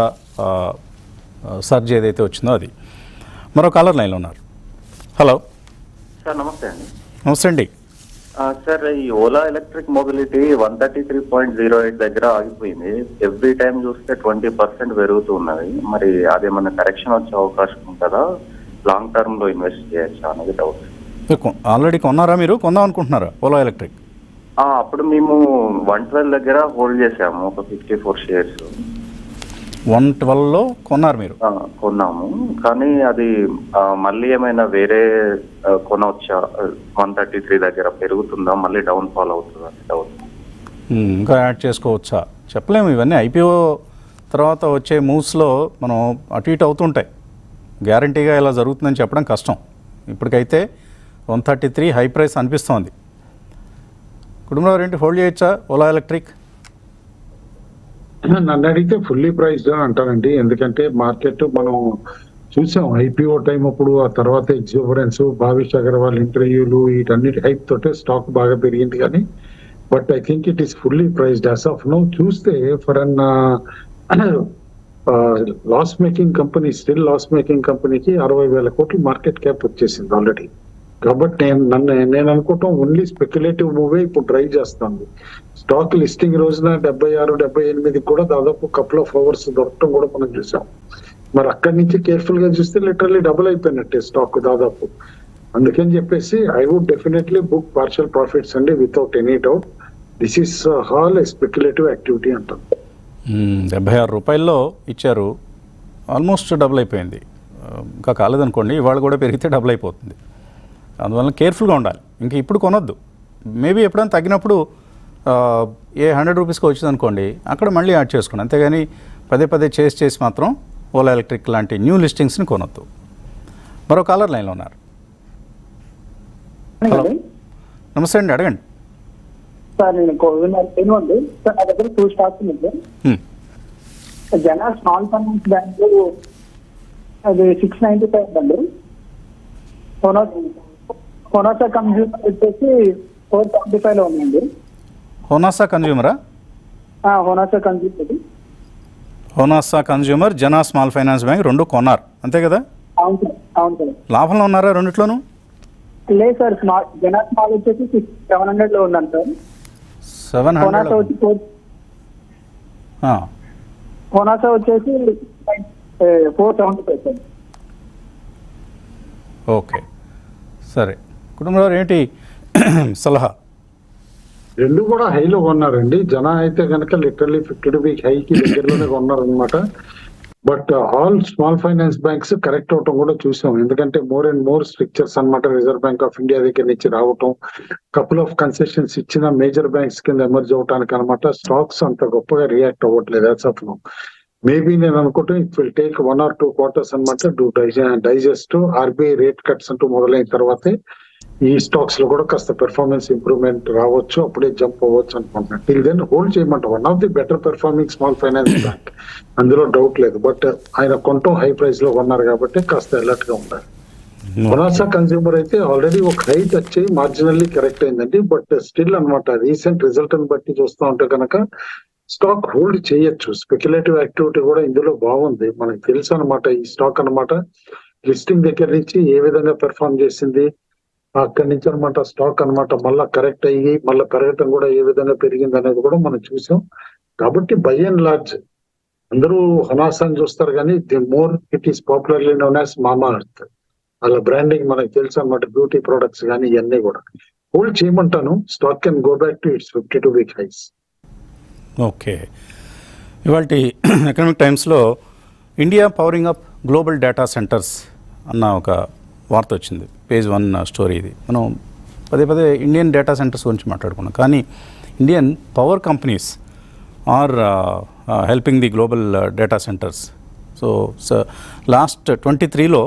సర్జ్ ఏదైతే వచ్చిందో అది మరో కాలర్ లైన్లో ఉన్నారు హలో సార్ నమస్తే అండి నమస్తే అండి ఆ, సార్ ఈ Ola Electric Mobility one thirty three point zero eight దగ్గర ఆగిపోయింది ఎవ్రీ టైం చూస్తే ట్వంటీ పర్సెంట్ పెరుగుతూ ఉన్నది మరి అదేమన్నా కరెక్షన్ వచ్చే అవకాశం ఉంటుందా లాంగ్ టర్మ్ లో ఇన్వెస్ట్ చేయొచ్చా అనేది డౌట్ మీరు కొ- ఆల్రెడీ కొన్నారా మీరు కొందాం అనుకుంటున్నారా ఓలా ఎలక్ట్రిక్ ఆ, అప్పుడు మేము వన్ ట్వెల్వ్ దగ్గర హోల్డ్ చేసాము ఒక ఫిఫ్టీ ఫోర్ షేర్స్ వన్ ట్వెల్వ్లో కొన్నారు మీరు కొన్నాము కానీ అది ఆ, మళ్ళీ ఏమైనా వేరే ఆ, కొనవచ్చా వన్ థర్టీ త్రీ దగ్గర పెరుగుతుందా మళ్ళీ డౌన్ ఫాల్ అవుతుందా అని డౌట్ ఉమ్, ఇంకా యాడ్ చేసుకోవచ్చా చెప్పలేము ఇవన్నీ ఐపీఓ తర్వాత వచ్చే మూవ్స్లో మనం అటు ఇటు అవుతుంటాయి గ్యారంటీగా ఇలా జరుగుతుందని చెప్పడం కష్టం ఇప్పటికైతే one thirty three high price అనిపిస్తోంది కుటుంబంలో ఏంటి హోల్డ్ చేయొచ్చా ఓలా ఎలక్ట్రిక్ నన్ను అడిగితే ఫుల్లీ ప్రైస్డ్ అని అంటానండి ఎందుకంటే మార్కెట్ మనం చూసాం ఐపీఓ టైం అప్పుడు ఆ తర్వాత ఎగ్జూబరెన్స్ భావిష్ అగర్వాల్ ఇంటర్వ్యూలు వీటన్నిటి హైప్ తోటే స్టాక్ బాగా పెరిగింది కానీ but I think it is fully priced as of now చూస్తే for an loss making company still loss making కంపెనీకి అరవై వేల కోట్ల మార్కెట్ క్యాప్ వచ్చేసింది ఆల్రెడీ కాబట్టి నేను నన్ను నేను అనుకోవటం ఓన్లీ స్పెక్యులేటివ్ మూవే ఇప్పుడు డ్రై చేస్తుంది స్టాక్ లిస్టింగ్ రోజున డెబ్బై ఆరు డెబ్బై ఎనిమిది కూడా దాదాపు కపుల్ ఆఫ్ అవర్స్ దొరకటం కూడా మనం చూసాం మరి అక్కడి నుంచి కేర్ఫుల్ గా చూస్తే లిటరల్లీ డబుల్ అయిపోయినట్టే స్టాక్ దాదాపు అందుకని చెప్పేసి I would definitely book partial profits అండి without any doubt this is all speculative activity అంటాం మ్మ్, డెబ్బై ఆరు రూపాయల్లో ఇచ్చారు ఆల్మోస్ట్ డబుల్ అయిపోయింది ఆ, ఇంకా కాలేదనుకోండి ఇవాళ కూడా పెరిగితే డబుల్ అయిపోతుంది అందువల్ల కేర్ఫుల్గా ఉండాలి ఇంకా ఇప్పుడు కొనొద్దు మేబీ ఎప్పుడైనా తగ్గినప్పుడు ఆ, ఏ హండ్రెడ్ రూపీస్కి వచ్చింది అనుకోండి అక్కడ మళ్ళీ యాడ్ చేసుకోండి అంతేగాని పదే పదే చేసి చేసి మాత్రం ఓలా ఎలక్ట్రిక్ లాంటి న్యూ లిస్టింగ్స్ని కొనొద్దు మరో కాలర్ లైన్లో ఉన్నారు హలో నమస్తే అండి అడగండి సార్ నేను కోవిడ్ నైన్టీన్ ఉంది సార్ నా దగ్గర టూ స్టాక్స్ ఉంది మ్మ్. జన స్మాల్ ఫైనాన్స్ బ్యాంక్ అది సిక్స్ నైన్టీ ఫైవ్ అండి కొనోసా కన్జ్యూమర్ వచ్చేసి ఫోర్ సెవెంటీ ఫైవ్ లో ఉందండి హోనాసా కన్జ్యూమరా Honasa Consumer Honasa Consumer Jana Small finance Bank రెండు కొన్నారు అంతే కదా అవును సార్ అవును సార్ లాభంలో ఉన్నారా రెండిట్లోనూ లేదు సార్ స్మాల్ జన స్మాల్ వచ్చేసి సిక్స్ సెవెన్ హండ్రెడ్ లో ఉందండి సార్ సెవెన్ హోనాసా హండ్రెడ్ వచ్చి ఫోర్ హోనాసా వచ్చేసి four seventy five sir okay సరే కుటుంబంలో ఏంటి సలహా రెండు కూడా హైలో కొన్నారండి జన అయితే కనుక లిటరల్లీ ఫిఫ్టీ టూ వీక్ హైకి దగ్గరలోనే కొన్నారనమాట but all small finance banks correct అవటం కూడా చూసాం ఎందుకంటే మోర్ అండ్ మోర్ స్ట్రిక్చర్స్ అన్నమాట రిజర్వ్ బ్యాంక్ ఆఫ్ ఇండియా దగ్గర నుంచి రావటం కపుల్ ఆఫ్ కన్సెషన్స్ ఇచ్చిన మేజర్ బ్యాంక్స్ కింద ఎమర్జ్ అవటానికి అనమాట స్టాక్స్ అంత గొప్పగా రియాక్ట్ అవ్వట్లేదు యాజ్ ఆఫ్ నో మేబీ నేను అనుకుంటే it will take one or two quarters అనమాట to digest RBI rate cuts అంటూ మొదలైన తర్వాతే ఈ స్టాక్స్ లో కూడా కాస్త పెర్ఫార్మెన్స్ ఇంప్రూవ్మెంట్ రావచ్చు అప్పుడే జంప్ అవ్వచ్చు అనుకుంటున్నాను టిల్ దెన్ హోల్డ్ చేయమంట one of the better performing small finance bank అందులో డౌట్ లేదు బట్ ఆయన కొంటాం హై ప్రైస్ లో కొన్నారు కాబట్టి కాస్త అలర్ట్ గా ఉండాలి మొనాసా కన్స్యూమర్ అయితే ఆల్రెడీ ఒక హై టచ్ అయ్యి మార్జినల్లీ కరెక్ట్ అయిందండి బట్ స్టిల్ అన్నమాట రీసెంట్ రిజల్ట్ ని బట్టి చూస్తూ ఉంటే కనుక స్టాక్ హోల్డ్ చేయొచ్చు స్పెక్యులేటివ్ యాక్టివిటీ కూడా ఇందులో బాగుంది మనకు తెలుసు అనమాట ఈ స్టాక్ అన్నమాట లిస్టింగ్ దగ్గర నుంచి ఏ విధంగా పెర్ఫార్మ్ చేసింది అక్కడి నుంచి అనమాట స్టాక్ అన్నమాట మళ్ళా కరెక్ట్ అయ్యి మళ్ళీ పెరగటం కూడా ఏ విధంగా పెరిగింది అనేది కూడా మనం చూసాం కాబట్టి బై అండ్ లార్జ్ అందరూ హనాసాన్ని చూస్తారు కానీ the more it is popularly known as Mamaearth వాళ్ళ బ్రాండింగ్ మనకు తెలుసు అనమాట బ్యూటీ ప్రొడక్ట్స్ కానీ ఇవన్నీ కూడా హోల్డ్ చేయమంటాను stock can go back to its fifty two week highs okay ఇవాళ ఎకనామిక్ టైమ్స్లో India powering up global data centers అన్న ఒక వార్త వచ్చింది పేజ్ వన్ స్టోరీ ఇది మనం పదే పదే ఇండియన్ డేటా సెంటర్స్ గురించి మాట్లాడుకున్నాం కానీ Indian power companies are helping the global data centers so last twenty త్రీలో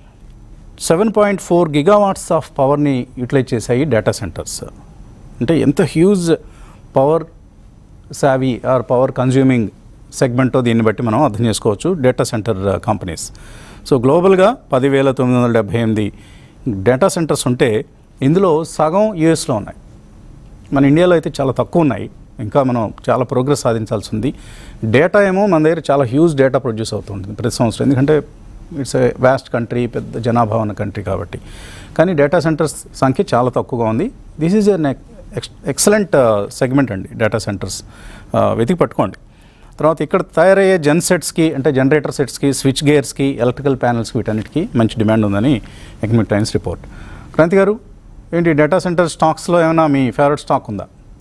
seven point four gigawatts of పవర్ని యూటిలైజ్ చేశాయి డేటా సెంటర్స్ అంటే ఎంత huge power savvy or power consuming సెగ్మెంటో దీన్ని బట్టి మనం అర్థం చేసుకోవచ్చు డేటా సెంటర్ కంపెనీస్ సో గ్లోబల్గా పదివేల తొమ్మిది వందల డెబ్బై ఎనిమిది డేటా సెంటర్స్ ఉంటే ఇందులో సగం యూఎస్లో ఉన్నాయి మన ఇండియాలో అయితే చాలా తక్కువ ఉన్నాయి ఇంకా మనం చాలా ప్రోగ్రెస్ సాధించాల్సి ఉంది డేటా ఏమో మన దగ్గర చాలా హ్యూజ్ డేటా ప్రొడ్యూస్ అవుతుంటుంది ప్రతి సంవత్సరం ఎందుకంటే ఇట్స్ ఏ వ్యాస్ట్ కంట్రీ పెద్ద జనాభా ఉన్న కంట్రీ కాబట్టి కానీ డేటా సెంటర్స్ సంఖ్య చాలా తక్కువగా ఉంది this is an excellent segment అండి డేటా సెంటర్స్ వెతికి పట్టుకోండి తర్వాత ఇక్కడ తయారయ్యే జెన్ సెట్స్కి అంటే జనరేటర్ సెట్స్కి స్విచ్ గేర్స్కి ఎలక్ట్రికల్ ప్యానల్స్కి వీటన్నిటికీ మంచి డిమాండ్ ఉందని ఎకమిక్ టైమ్స్ రిపోర్ట్ క్రాంతి గారు ఏంటి డేటా సెంటర్ స్టాక్స్లో ఏమైనా మీ ఫేవరెట్ స్టాక్ ఉందా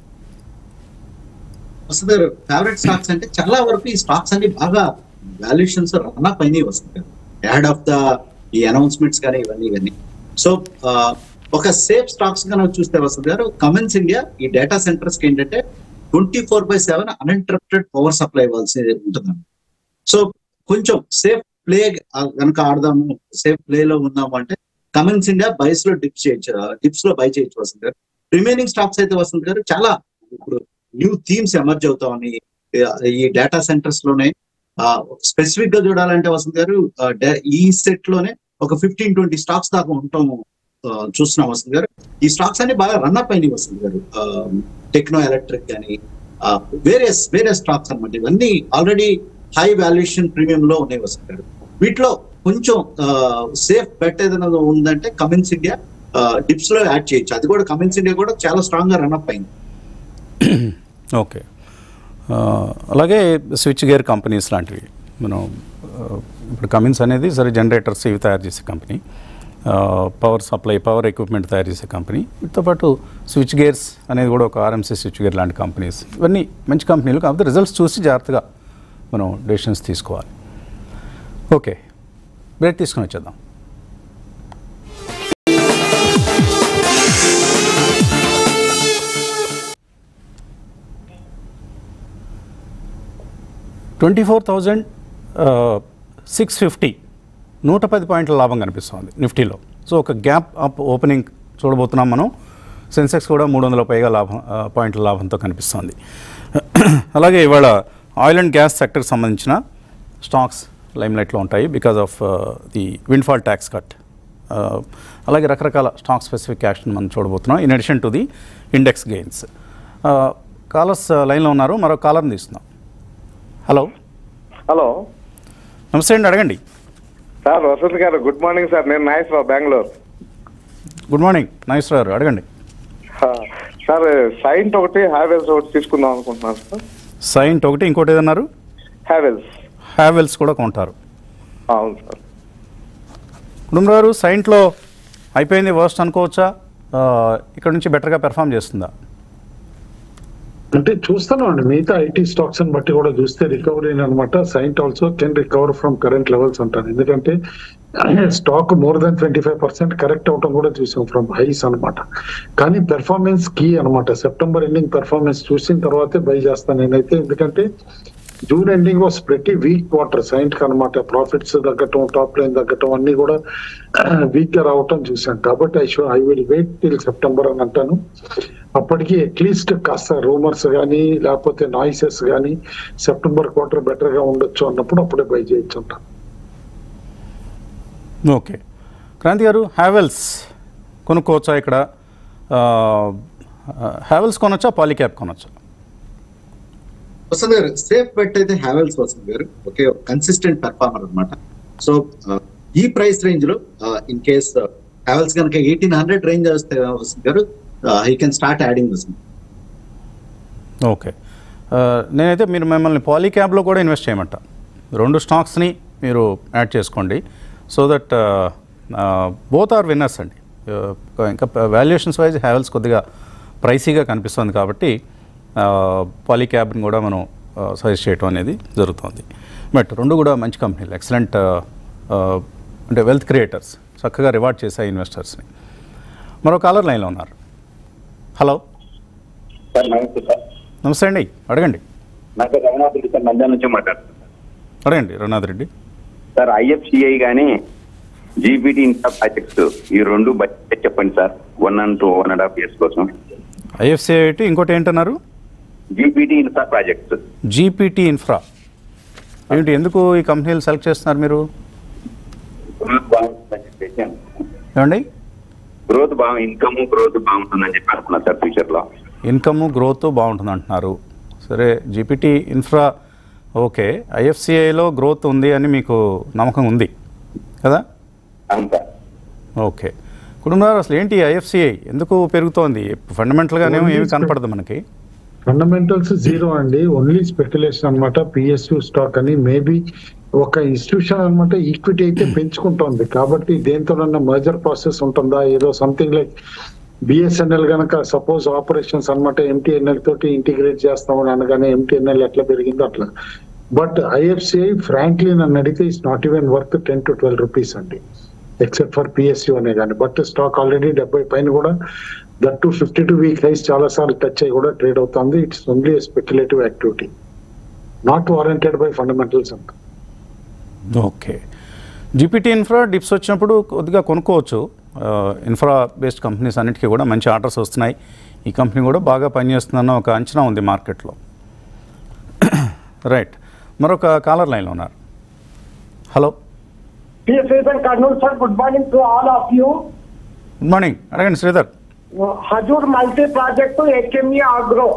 వస్తుంది ఫేవరెట్ స్టాక్స్ అంటే చాలా వరకు ఈ స్టాక్స్ అన్ని బాగా వాల్యుయేషన్స్ రన్ అప్ అయినాయి వస్తుంది యాడ్ ఆఫ్ ద ఈ అనౌన్స్మెంట్స్ కానీ ఇవన్నీ ఇవన్నీ సో ఒక సేఫ్ స్టాక్స్ కనుక చూస్తే వస్తుంది గారు కమెన్స్ ఇండియా ఈ డేటా సెంటర్స్ కి ఏంటంటే twenty four by seven uninterrupted power supply ఇవ్వాల్సి ఉంటుంది సో కొంచెం సేఫ్ ప్లే కనుక ఆడదాము సేఫ్ ప్లే లో ఉన్నాము అంటే కమెన్స్ ఇండియా బైస్ లో డిప్స్ చేయొచ్చు డిప్స్ లో బై చేయొచ్చు వస్తుంది గారు రిమైనింగ్ స్టాక్స్ అయితే వస్తుంది గారు చాలా ఇప్పుడు న్యూ థీమ్స్ ఎమర్జ్ అవుతా ఉన్నాయి ఈ డేటా సెంటర్స్ లోనే స్పెసిఫిక్ గా చూడాలంటే వసంత్ గారు ఆ, డ- ఈ సెట్ లోనే ఒక ఫిఫ్టీన్ ట్వంటీ స్టాక్స్ దాకా ఉంటాము ఆ, చూస్తున్నాం వసంత్ గారు ఈ స్టాక్స్ అన్ని బాగా రన్ అప్ అయినాయి వసంత్ గారు టెక్నో ఎలక్ట్రిక్ కానీ వేరియస్ వేరియస్ స్టాక్స్ అన్నమాట ఇవన్నీ ఆల్రెడీ హై వాల్యుయేషన్ ప్రీమియం లో ఉన్నాయి వసంత్ గారు వీటిలో కొంచెం సేఫ్ బెట్ ఏదైనా ఉందంటే కమిన్స్ ఇండియా డిప్స్ లో యాడ్ చేయొచ్చు అది కూడా కమిన్స్ ఇండియా కూడా చాలా స్ట్రాంగ్ గా రన్ అప్ అయింది ఓకే ఆ, అలాగే స్విచ్ గేర్ కంపెనీస్ లాంటివి మనం ఆ, ఇప్పుడు కమిన్స్ అనేది సరే జనరేటర్స్ ఇవి తయారు చేసే company power supply power equipment తయారు చేసే కంపెనీ వీటితో పాటు స్విచ్ గేర్స్ అనేది కూడా ఒక ఆర్ఎంసీ స్విచ్ గేర్ లాంటి కంపెనీస్ ఇవన్నీ మంచి కంపెనీలు కాకపోతే రిజల్ట్స్ చూసి జాగ్రత్తగా మనం డెసిషన్స్ తీసుకోవాలి ఓకే బ్రేక్ తీసుకుని వచ్చేద్దాం twenty four thousand six fifty నూట పది పాయింట్ల లాభం కనిపిస్తుంది నిఫ్టీలో సో ఒక గ్యాప్ అప్ ఓపెనింగ్ చూడబోతున్నాం మనం సెన్సెక్స్ కూడా మూడు వందల పైగా లాభం ఆ, పాయింట్ల లాభంతో కనిపిస్తుంది అలాగే ఇవాళ ఆయిల్ అండ్ గ్యాస్ సెక్టర్కి సంబంధించిన స్టాక్స్ లైమ్లైట్లో ఉంటాయి because of the windfall tax cut అలాగే రకరకాల స్టాక్ స్పెసిఫిక్ యాక్షన్ మనం చూడబోతున్నాం in addition to the index gains callers లైన్లో ఉన్నారు మరో కాలర్ని తీస్తున్నాం హలో హలో నమస్తే అండి అడగండి సార్ వసంత్ గారు గుడ్ మార్నింగ్ సార్ నేను నాగేశ్వరరావు బెంగళూరు గుడ్ మార్నింగ్ నాగేశ్వర గారు అడగండి హా, సార్ సైంట్ ఒకటి హ్యావెల్స్ ఒకటి తీసుకుందాం అనుకుంటున్నాను సార్ సైంట్ ఒకటి ఇంకోటి ఏదన్నారు హ్యావెల్స్ హ్యావెల్స్ కూడా కొంటారు అవును సార్ కుటుంబ గారు సైంట్లో అయిపోయింది వర్స్ట్ అనుకోవచ్చా ఆ, ఇక్కడ నుంచి బెటర్గా పెర్ఫామ్ చేస్తుందా అంటే చూస్తున్నాం అండి మిగతా ఐటీ స్టాక్స్ అని బట్టి కూడా చూస్తే రికవరీ అనమాట Cyient also can recover from current levels అంటాను ఎందుకంటే stock more than twenty five percent correct అవటం కూడా చూసాం ఫ్రమ్ హైస్ అన్నమాట కానీ పెర్ఫార్మెన్స్ కీ అన్నమాట సెప్టెంబర్ ఎండింగ్ పెర్ఫార్మెన్స్ చూసిన తర్వాతే బై చేస్తాను నేనైతే ఎందుకంటే June ending was pretty weak quarter Cyient అనమాట ప్రాఫిట్స్ తగ్గటం టాప్ లైన్ తగ్గటం అన్ని కూడా వీక్ గా రావటం చూసాం కాబట్టి I so I will wait till September అని అంటాను అప్పటికి అట్లీస్ట్ కాస్త రూమర్స్ కానీ లేకపోతే నాయిసెస్ కానీ సెప్టెంబర్ క్వార్టర్ బెటర్ గా ఉండొచ్చు అన్నప్పుడు అప్పుడే బై చేయొచ్చు అంటాను ఓకే క్రాంతి గారు హ్యావెల్స్ కొనుక్కోవచ్చా ఇక్కడ ఆ, హ్యావెల్స్ కొనొచ్చా పాలిక్యాప్ కొనొచ్చా వసంత్ గారు సేఫ్ బెట్ అయితే హ్యావెల్స్ వసంత్ గారు ఓకే కన్సిస్టెంట్ పెర్ఫార్మర్ అనమాట సో ఈ ప్రైస్ రేంజ్ లో ఇన్ కేస్ హ్యావెల్స్ కనుక ఎయిటీన్ హండ్రెడ్ రేంజ్ వస్తే వసంత్ గారు he can start adding Vasanth okay ఆ, నేనైతే మీరు మిమ్మల్ని పాలీక్యాబ్లో కూడా ఇన్వెస్ట్ చేయమంట రెండు స్టాక్స్ని మీరు యాడ్ చేసుకోండి so that both are winners అండి ఆ, ఇంకా వాల్యుయేషన్స్ వైజ్ హ్యావెల్స్ కొద్దిగా ప్రైసీగా కనిపిస్తుంది కాబట్టి పాలీక్యాబ్ని కూడా మనం సజెస్ట్ చేయడం అనేది జరుగుతుంది బట్ రెండు కూడా మంచి కంపెనీలు ఎక్సలెంట్ అంటే వెల్త్ క్రియేటర్స్ చక్కగా రివార్డ్ చేశాయి ఇన్వెస్టర్స్ని మరో కాలర్ లైన్లో ఉన్నారు హలో సార్ నమస్తే సార్ నమస్తే అండి అడగండి నా పేరు రఘునాథ్ రెడ్డి సార్ నంద్యాల నుంచి మాట్లాడుతున్నాను అడగండి రఘునాథ్ రెడ్డి సార్ ఐఎఫ్సిఐ కానీ జీబీటీ ఇన్ఫ్రా ప్రాజెక్ట్స్ ఈ రెండు బడ్జెట్ చెప్పండి sir one and two one and half years కోసం ఐఎఫ్సిఐటి ఇంకోటి ఏంటన్నారు GPT infra projects GPT infra ఏంటి ఎందుకు ఈ కంపెనీలు సెలెక్ట్ చేస్తున్నారు మీరు గ్రోత్ బాగుంటుందని చెప్పేసి ఏమండి గ్రోత్ బాగా ఇన్కమ్ గ్రోత్ బాగుంటుందని చెప్పి అనుకున్నాను సార్ ఫ్యూచర్ లో ఇన్కమ్ గ్రోత్ బాగుంటుంది అంటున్నారు సరే జీపీటీ ఇన్ఫ్రా ఓకే ఐఎఫ్సిఐలో గ్రోత్ ఉంది అని మీకు నమ్మకం ఉంది కదా అవును సార్ ఓకే కుటుంబారు అసలు ఏంటి ఐఎఫ్సిఐ ఎందుకు పెరుగుతోంది ఫండమెంటల్గానేమో ఏమి కనపడదు మనకి ఫండమెంటల్స్ జీరో అండి ఓన్లీ స్పెక్యులేషన్ అన్నమాట పిఎస్యు స్టాక్ అని మేబీ ఒక ఇన్స్టిట్యూషన్ అన్నమాట ఈక్విటీ అయితే పెంచుకుంటోంది కాబట్టి దేంతోనన్నా మర్జర్ ప్రాసెస్ ఉంటుందా ఏదో సంథింగ్ లైక్ బిఎస్ఎన్ఎల్ గనక సపోజ్ ఆపరేషన్స్ అన్నమాట ఎంటీఎన్ఎల్ తోటి ఇంటిగ్రేట్ చేస్తామని అనగానే ఎంటీఎన్ఎల్ ఎట్లా పెరిగిందో అట్లా బట్ ఐఎఫ్సిఐ ఫ్రాంక్లీ నన్ను అడిగితే is not even worth ten to twelve rupees అండి ఎక్సెప్ట్ ఫర్ పిఎస్యూ అనే కానీ బట్ స్టాక్ ఆల్రెడీ డెబ్బై పైన కూడా that to fifty two week highs చాలా సార్లు టచ్ అయ్యి కూడా ట్రేడ్ అవుతుంది it's only speculative activity not warranted by fundamentals అంట ఓకే జీపీటీ ఇన్ఫ్రా డిప్స్ వచ్చినప్పుడు కొద్దిగా కొనుక్కోవచ్చు ఆ, ఇన్ఫ్రా బేస్డ్ కంపెనీస్ అన్నిటికీ కూడా మంచి ఆర్డర్స్ వస్తున్నాయి ఈ కంపెనీ కూడా బాగా పనిచేస్తుందన్న ఒక అంచనా ఉంది మార్కెట్లో రైట్ మరొక కాలర్ లైన్లో ఉన్నారు hello Sridhar Kurnool sir good morning to all of you good morning అడగండి Sridhar Hazoor multi project HME agro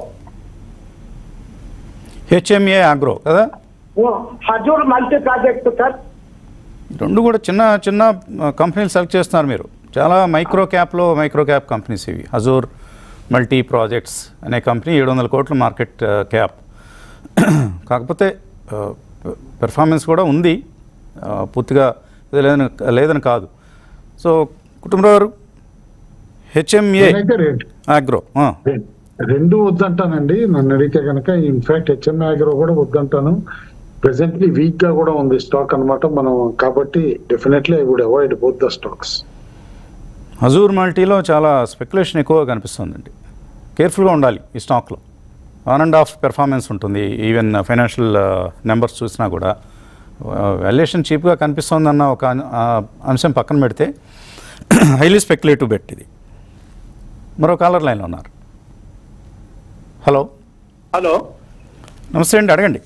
HMA agro కదా హజూర్ మల్టీ ప్రాజెక్టు సార్ ఈ రెండు కూడా చిన్న చిన్న ఆ, కంపెనీలు సెలెక్ట్ చేస్తున్నారు మీరు చాలా మైక్రో క్యాప్లో మైక్రో క్యాప్ కంపెనీస్ ఇవి హజూర్ మల్టీ ప్రాజెక్ట్స్ అనే కంపెనీ ఏడు వందల కోట్ల మార్కెట్ ఆ, క్యాప్ కాకపోతే ఆ, పెర్ఫార్మెన్స్ కూడా ఉంది ఆ, పూర్తిగా ఇది లేదని లేదని కాదు సో కుటుంబరావు గారు హెచ్ఎంఏ నేనైతే రేట్ ఆగ్రో ఆ, రెండు వద్దంటానండి నన్ను అడిగితే కనుక ఇన్ఫాక్ట్ హెచ్ఎం అగ్రో కూడా వద్దంటాను ప్రెసెంట్లీ వీక్ గా కూడా ఉంది స్టాక్ అన్నమాట మనం కాబట్టి definitely I would avoid both the stocks Hazoor మల్టీలో చాలా స్పెక్యులేషన్ ఎక్కువగా కనిపిస్తుందండి కేర్ఫుల్గా ఉండాలి ఈ స్టాక్లో ఆన్ అండ్ ఆఫ్ పెర్ఫార్మెన్స్ ఉంటుంది ఈవెన్ ఫైనాన్షియల్ నెంబర్స్ చూసినా కూడా వాల్యుయేషన్ చీప్గా కనిపిస్తోందన్న ఒక అన్- ఆ, అంశం పక్కన పెడితే హైలీ స్పెక్యులేటివ్ బెట్ ఇది మరో కాలర్ లైన్లో ఉన్నారు హలో హలో నమస్తే అండి అడగండి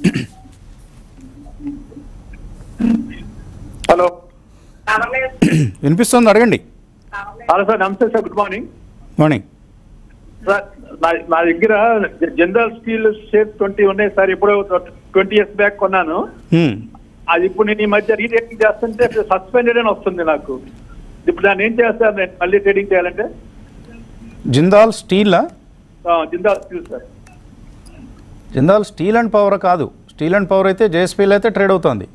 హలో వినిపిస్తుంది అడగండి హలో సార్ నమస్తే sir good morning morning sir నా నా దగ్గర జనరల్ స్టీల్ షేర్స్ ట్వంటీ ఉన్నాయి సార్ ఎప్పుడో ట్వంటీ ఇయర్స్ బ్యాక్ కొన్నాను హ్మ్. అది ఇప్పుడు నేను ఈ మధ్య రీరేటింగ్ చేస్తుంటే సస్పెండెడ్ అని వస్తుంది నాకు ఇప్పుడు దాన్ని ఏం చేస్తారు నేను మళ్ళీ ట్రేడింగ్ చేయాలంటే జిందాల్ స్టీలా ఆ, Jindal steel sir Jindal steel and power కాదు స్టీల్ అండ్ పవర్ అయితే జేఎస్పీలో అయితే ట్రేడ్ అవుతుంది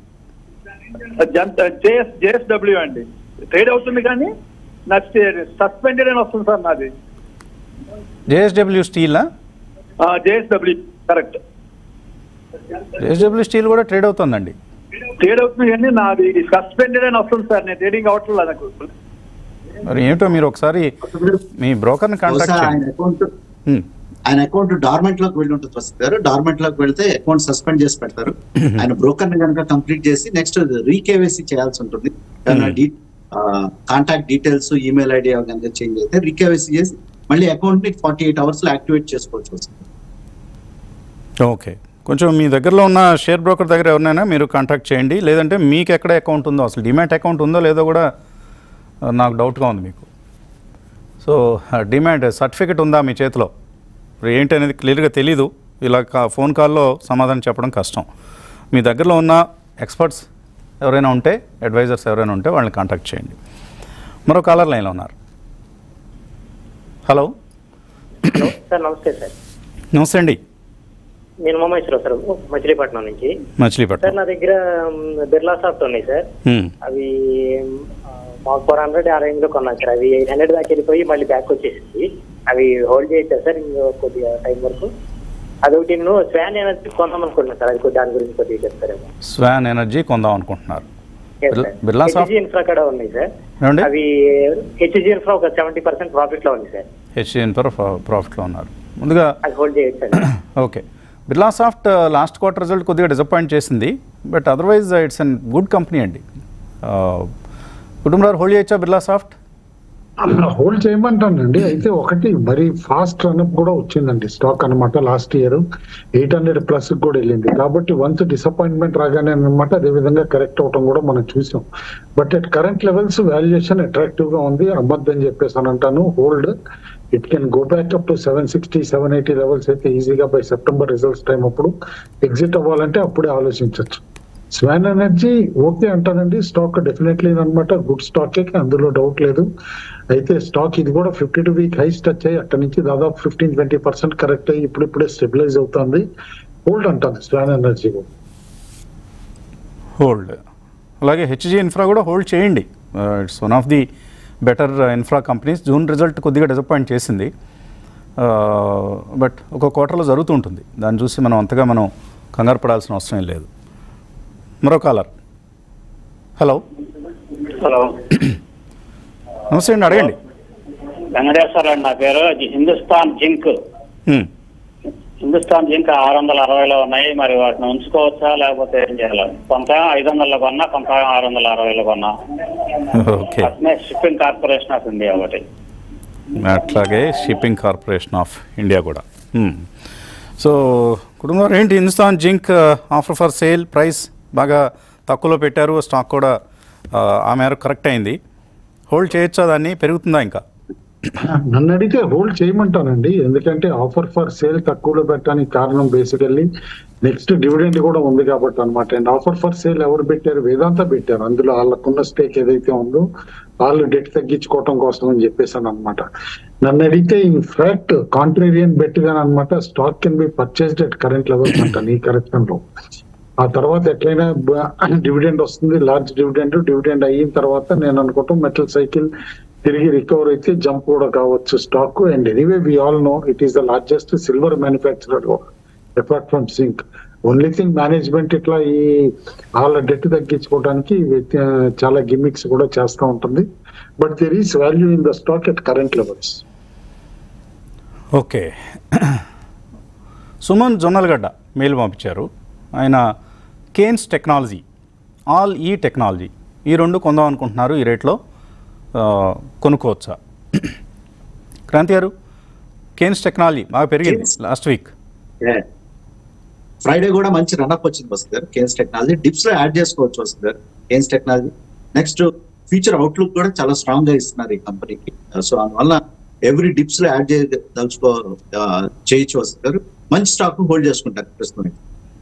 జేఎస్ జేఎస్డబ్ల్యూ అండి ట్రేడ్ అవుతుంది కానీ నా సస్పెండెడ్ అని వస్తుంది సార్ నాది జేఎస్డబ్ల్యూ స్టీలా జేఎస్డబ్ల్యూ కరెక్ట్ జేఎస్డబ్ల్యూ స్టీల్ కూడా ట్రేడ్ అవుతుందండి ట్రేడ్ అవుతుంది కానీ నాది సస్పెండెడ్ అని వస్తుంది సార్ నేను ట్రేడింగ్ అవట్లేదు నాకు మరి ఏమిటో మీరు ఒకసారి మీ బ్రోకర్ని కాంటాక్ట్ బహుశా ఆయన చేయండి అకౌంట్ హ్మ్. ఆయన అకౌంట్ డార్మెంట్ లోకి వెళ్ళి ఉంటుంది వస్తుంది గారు డార్మెంట్ లోకి వెళ్తే అకౌంట్ సస్పెండ్ చేసి పెడతారు ఆయన బ్రోకర్ ని కనుక కంప్లీట్ చేసి నెక్స్ట్ రీకేవైసీ చేయాల్సి ఉంటుంది కాంటాక్ట్ డీటెయిల్స్ ఈమెయిల్ ఐడి కనుక చేంజ్ అయితే రీకేవైసీ చేసి మళ్ళీ అకౌంట్ ని ఫార్టీ ఎయిట్ అవర్స్ లో యాక్టివేట్ చేసుకోవచ్చు వస్తుంది ఓకే కొంచెం మీ దగ్గరలో ఉన్న షేర్ బ్రోకర్ దగ్గర ఎవరినైనా మీరు కాంటాక్ట్ చేయండి లేదంటే మీకు ఎక్కడ అకౌంట్ ఉందో అసలు డిమాట్ అకౌంట్ ఉందో లేదో కూడా ఆ, నాకు డౌట్గా ఉంది మీకు సో డిమాట్ సర్టిఫికెట్ ఉందా మీ చేతిలో మరి ఏంటి అనేది క్లియర్గా తెలీదు ఇలా కా- ఫోన్ కాల్లో సమాధానం చెప్పడం కష్టం మీ దగ్గరలో ఉన్న ఎక్స్పర్ట్స్ ఎవరైనా ఉంటే అడ్వైజర్స్ ఎవరైనా ఉంటే వాళ్ళని కాంటాక్ట్ చేయండి మరో కాలర్ లైన్లో ఉన్నారు హలో హలో సార్ నమస్తే సార్ నమస్తే అండి నేను ఉమామేశ్వరరావు సార్ మచిలీపట్నం నుంచి సార్ మచిలీపట్నం నా దగ్గర మ్, బిర్లా సాఫ్ట్ ఉన్నాయి సార్ హ్మ్. అవి మాకు ఫోర్ హండ్రెడ్ ఆ రేంజ్ లో కొన్నాను సార్ అవి ఎయిట్ హండ్రెడ్ దాకా వెళ్ళిపోయి మళ్ళీ బ్యాక్ వచ్చేసింది అవి హోల్డ్ చేయొచ్చా సార్ ఇంకో కొద్దిగా టైం వరకు అదొకటి నేను స్వాన్ ఎనర్జీ కొందాం అనుకుంటున్నాను సార్ అది కొద్ది- దాని గురించి కొద్దిగా చెప్తారేమో స్వాన్ ఎనర్జీ కొందాం అనుకుంటున్నారు Yes, Birla- sir. Birlasoft HG infra కూడా ఉన్నాయి సార్ ఏమండి? అవి హెచ్జీ ఇన్ఫ్రా ఒక సెవెంటీ పర్సెంట్ ప్రాఫిట్ లో ఉంది సార్ హెచ్ఎన్ పర్ ప్రాఫిట్లో ఉన్నారు ముందుగా అది హోల్డ్ చేయొచ్చు sir okay Birlasoft last quarter result కొద్దిగా డిసప్పాయింట్ చేసింది but otherwise it's an good company అండి కుటుంబరావు హోల్డ్ చేయొచ్చా బిర్లా సాఫ్ట్ హోల్డ్ చేయమంటానండి అయితే ఒకటి మరి ఫాస్ట్ రన్అప్ కూడా వచ్చిందండి స్టాక్ అన్నమాట last year eight hundred plus కూడా వెళ్ళింది కాబట్టి వన్స్ డిసప్పాయింట్మెంట్ రాగానే అనమాట అదే విధంగా కరెక్ట్ అవటం కూడా మనం చూసాం but at current levels valuation attractive గా ఉంది అమ్మద్దని చెప్పేసి అని అంటాను hold it can go back up to seven sixty seven eighty levels అయితే ఈజీగా బై సెప్టెంబర్ రిజల్ట్స్ టైం అప్పుడు ఎగ్జిట్ అవ్వాలంటే అప్పుడే ఆలోచించవచ్చు స్వాన్ ఎనర్జీ ఓకే అంటానండి స్టాక్ డెఫినెట్లీ అనమాట గుడ్ స్టాకే అందులో డౌట్ లేదు అయితే స్టాక్ ఇది కూడా fifty two week highs touch అయ్యి అక్కడి నుంచి దాదాపు ఫిఫ్టీన్ ట్వంటీ పర్సెంట్ కరెక్ట్ అయ్యి ఇప్పుడిప్పుడే స్టెబిలైజ్ అవుతుంది హోల్డ్ అంటాను స్వాన్ ఎనర్జీ హోల్డ్ అలాగే హెచ్జీ ఇన్ఫ్రా కూడా హోల్డ్ చేయండి it's one of the better infra companies June result కొద్దిగా డిసప్పాయింట్ చేసింది బట్ ఒక క్వార్టర్లో జరుగుతూ ఉంటుంది దాన్ని చూసి మనం అంతగా మనం కంగారు పడాల్సిన అవసరం ఏం లేదు మరో కాలర్ హలో హలో నమస్తే అండి అడగండి వెంకటేశ్వర నా పేరు అది హిందుస్థాన్ జింక్ హ్మ్. హిందుస్థాన్ జింక్ ఆరు వందల అరవైలో ఉన్నాయి మరి వాటిని ఉంచుకోవచ్చా లేకపోతే ఏం చేయాలి కొంత ఐదు వందల కొన్నా కొంత ఆరు వందల అరవైలో కొన్నా ఓకే అట్నే షిప్పింగ్ కార్పొరేషన్ ఆఫ్ ఇండియా ఒకటి అట్లాగే షిప్పింగ్ కార్పొరేషన్ ఆఫ్ ఇండియా కూడా హ్మ్. సో కుటుంబం ఏంటి Hindustan zinc offer for sale price బాగా తక్కువలో పెట్టారు స్టాక్ కూడా ఆ, ఆ మేరకు కరెక్ట్ అయింది హోల్డ్ చేయొచ్చా దాన్ని పెరుగుతుందా ఇంకా నన్ను అడిగితే హోల్డ్ చేయమంటానండి ఎందుకంటే ఆఫర్ ఫర్ సేల్ తక్కువలో పెట్టడానికి కారణం బేసికల్లీ నెక్స్ట్ డివిడెండ్ కూడా ఉంది కాబట్టి అనమాట అండ్ ఆఫర్ ఫర్ సేల్ ఎవరు పెట్టారు వేదాంత పెట్టారు అందులో వాళ్ళకున్న స్టేక్ ఏదైతే ఉందో వాళ్ళు డెట్ తగ్గించుకోవటం కోసం అని చెప్పేసాను అనమాట నన్ను అడిగితే ఇన్ ఫ్యాక్ట్ కాంట్రేరియన్ బెట్ గాని అనమాట stock can be purchased at current levels అంటాను ఈ కరెక్షన్ లో ఆ తర్వాత ఎట్లయినా డివిడెండ్ వస్తుంది లార్జ్ డివిడెండ్ డివిడెండ్ అయిన తర్వాత నేను అనుకుంటాం మెటల్ సైకిల్ తిరిగి రికవర్ అయితే జంప్ కూడా కావచ్చు stock and anyway we all know it is the largest silver manufacturer apart from zinc only thing management ఇట్లా ఈ వాళ్ళ డెట్ తగ్గించుకోవడానికి వ్యత్య- చాలా గిమ్మిక్స్ కూడా చేస్తూ ఉంటుంది but there is value in the stock at current levels okay Suman Jonnalagadda mail పంపించారు ఆయన కేన్స్ టెక్నాలజీ ఆల్ ఈ టెక్నాలజీ ఈ రెండు కొందాం అనుకుంటున్నారు ఈ రేట్లో ఆ, కొనుక్కోవచ్చా క్రాంతి గారు కేన్స్ టెక్నాలజీ బాగా పెరిగింది లాస్ట్ వీక్ ఫ్రైడే కూడా మంచి రన్అప్ వచ్చింది వస్తుంది గారు కేన్స్ టెక్నాలజీ డిప్స్ లో యాడ్ చేసుకోవచ్చు వస్తుంది గారు Kaynes technology next future outlook కూడా చాలా స్ట్రాంగ్ గా ఇస్తున్నారు ఈ కంపెనీకి సో అందువల్ల ఎవ్రీ డిప్స్ లో యాడ్ చేయదలుచుకో ఆ, చేయొచ్చు వస్తుంది గారు మంచి స్టాక్ హోల్డ్ చేసుకుంటారు ప్రస్తుతం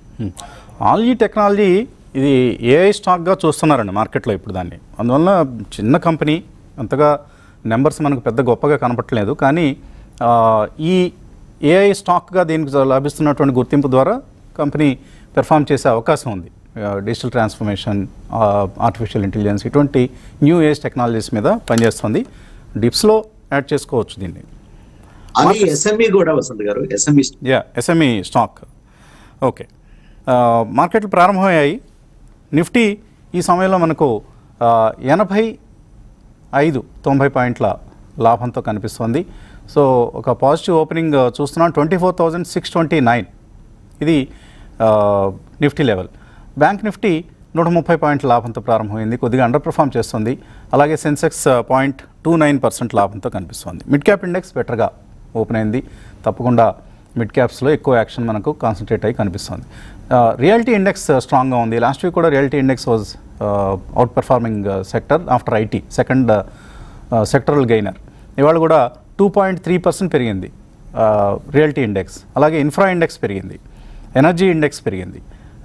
ఆల్ ఈ టెక్నాలజీ ఇది ఏఐ స్టాక్గా చూస్తున్నారండి మార్కెట్లో ఇప్పుడు దాన్ని అందువల్ల చిన్న కంపెనీ అంతగా నెంబర్స్ మనకు పెద్ద గొప్పగా కనపట్లేదు కానీ ఆ, ఈ ఏఐ స్టాక్గా దీనికి లభిస్తున్నటువంటి గుర్తింపు ద్వారా కంపెనీ పెర్ఫామ్ చేసే అవకాశం ఉంది డిజిటల్ ట్రాన్స్ఫర్మేషన్ ఆర్టిఫిషియల్ ఇంటెలిజెన్స్ ఇటువంటి న్యూ ఏజ్ టెక్నాలజీస్ మీద పనిచేస్తుంది డిప్స్లో యాడ్ చేసుకోవచ్చు దీన్ని అది ఎస్ఎంఈ కూడా వస్తుంది గారు ఎస్ఎంఈ యా ఎస్ఎంఈ స్టాక్ ఓకే ఆ, మార్కెట్లు ప్రారంభమయ్యాయి నిఫ్టీ ఈ సమయంలో మనకు ఆ, ఎనభై ఐదు తొంభై పాయింట్ల లాభంతో కనిపిస్తుంది సో ఒక పాజిటివ్ ఓపెనింగ్ ఆ, చూస్తున్నాం twenty four thousand six twenty nine ఇది ఆ, నిఫ్టీ లెవెల్ బ్యాంక్ నిఫ్టీ నూట ముప్పై పాయింట్ల లాభంతో ప్రారంభమైంది కొద్దిగా అండర్ పర్ఫామ్ చేస్తుంది అలాగే Sensex point two nine percent లాభంతో కనిపిస్తుంది మిడ్ క్యాప్ ఇండెక్స్ బెటర్గా ఓపెన్ అయింది తప్పకుండా మిడ్ క్యాప్స్లో ఎక్కువ యాక్షన్ మనకు కాన్సన్ట్రేట్ అయ్యి కనిపిస్తుంది రియాలిటీ ఇండెక్స్ స్ట్రాంగ్గా ఉంది లాస్ట్ వీక్ కూడా reality index was outperforming sector after IT second sectoral gainer ఇవాళ కూడా టూ పాయింట్ త్రీ పర్సెంట్ పెరిగింది రియాలిటీ ఇండెక్స్ అలాగే ఇన్ఫ్రా ఇండెక్స్ పెరిగింది ఎనర్జీ ఇండెక్స్ పెరిగింది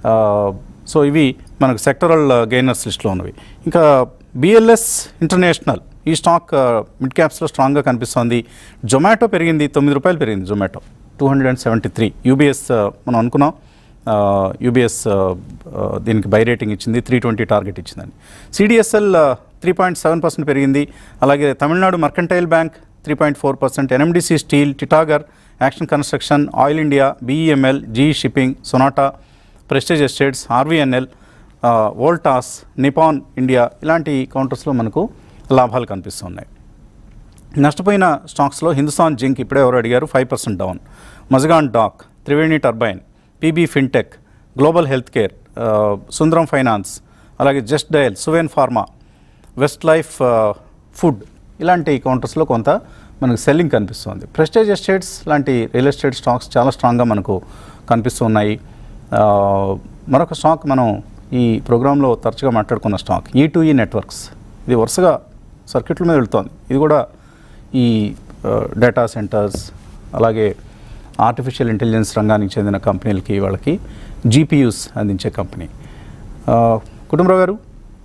సో ఇవి మనకు సెక్టరల్ గెయినర్స్ లిస్ట్లో ఉన్నవి ఇంకా బిఎల్ఎస్ ఇంటర్నేషనల్ ఈ స్టాక్ మిడ్ క్యాప్స్లో స్ట్రాంగ్గా కనిపిస్తోంది జొమాటో పెరిగింది తొమ్మిది రూపాయలు పెరిగింది Zomato two hundred and seventy three UBS మనం అనుకున్నాం యూబీఎస్ దీనికి బై రేటింగ్ ఇచ్చింది త్రీ ట్వంటీ టార్గెట్ ఇచ్చిందని CDSL three point seven percent పెరిగింది అలాగే Tamil Nadu Mercantile Bank three point four percent NMDC Steel Titagarh Action Construction Oil India BEML G Shipping Sonata Prestige Estates RVNL Voltas Nippon India ఇలాంటి కౌంటర్స్లో మనకు లాభాలు కనిపిస్తున్నాయి నష్టపోయిన స్టాక్స్లో హిందుస్థాన్ జింక్ ఇప్పుడే ఎవరు అడిగారు five percent down Mazagon Dock Triveni Turbine PB Fintech Global Health Care ఆ, సుందరం ఫైనాన్స్ అలాగే Just Dial Suven Pharma West Life ఆ, ఫుడ్ ఇలాంటి కౌంటర్స్లో కొంత మనకు సెల్లింగ్ కనిపిస్తుంది ప్రెస్టేజ్ ఎస్టేట్స్ లాంటి రియల్ ఎస్టేట్ స్టాక్స్ చాలా స్ట్రాంగ్గా మనకు కనిపిస్తున్నాయి ఆ, మరొక స్టాక్ మనం ఈ ప్రోగ్రాంలో తరచుగా మాట్లాడుకున్న స్టాక్ ఈ టు ఈ నెట్వర్క్స్ ఇది వరుసగా సర్క్యూట్ల మీద వెళ్తోంది ఇది కూడా ఈ డేటా సెంటర్స్ అలాగే ఆర్టిఫిషియల్ ఇంటెలిజెన్స్ రంగానికి చెందిన కంపెనీలకి వాళ్ళకి జీపీయూస్ అందించే కంపెనీ ఆ, కుటుంబరావు గారు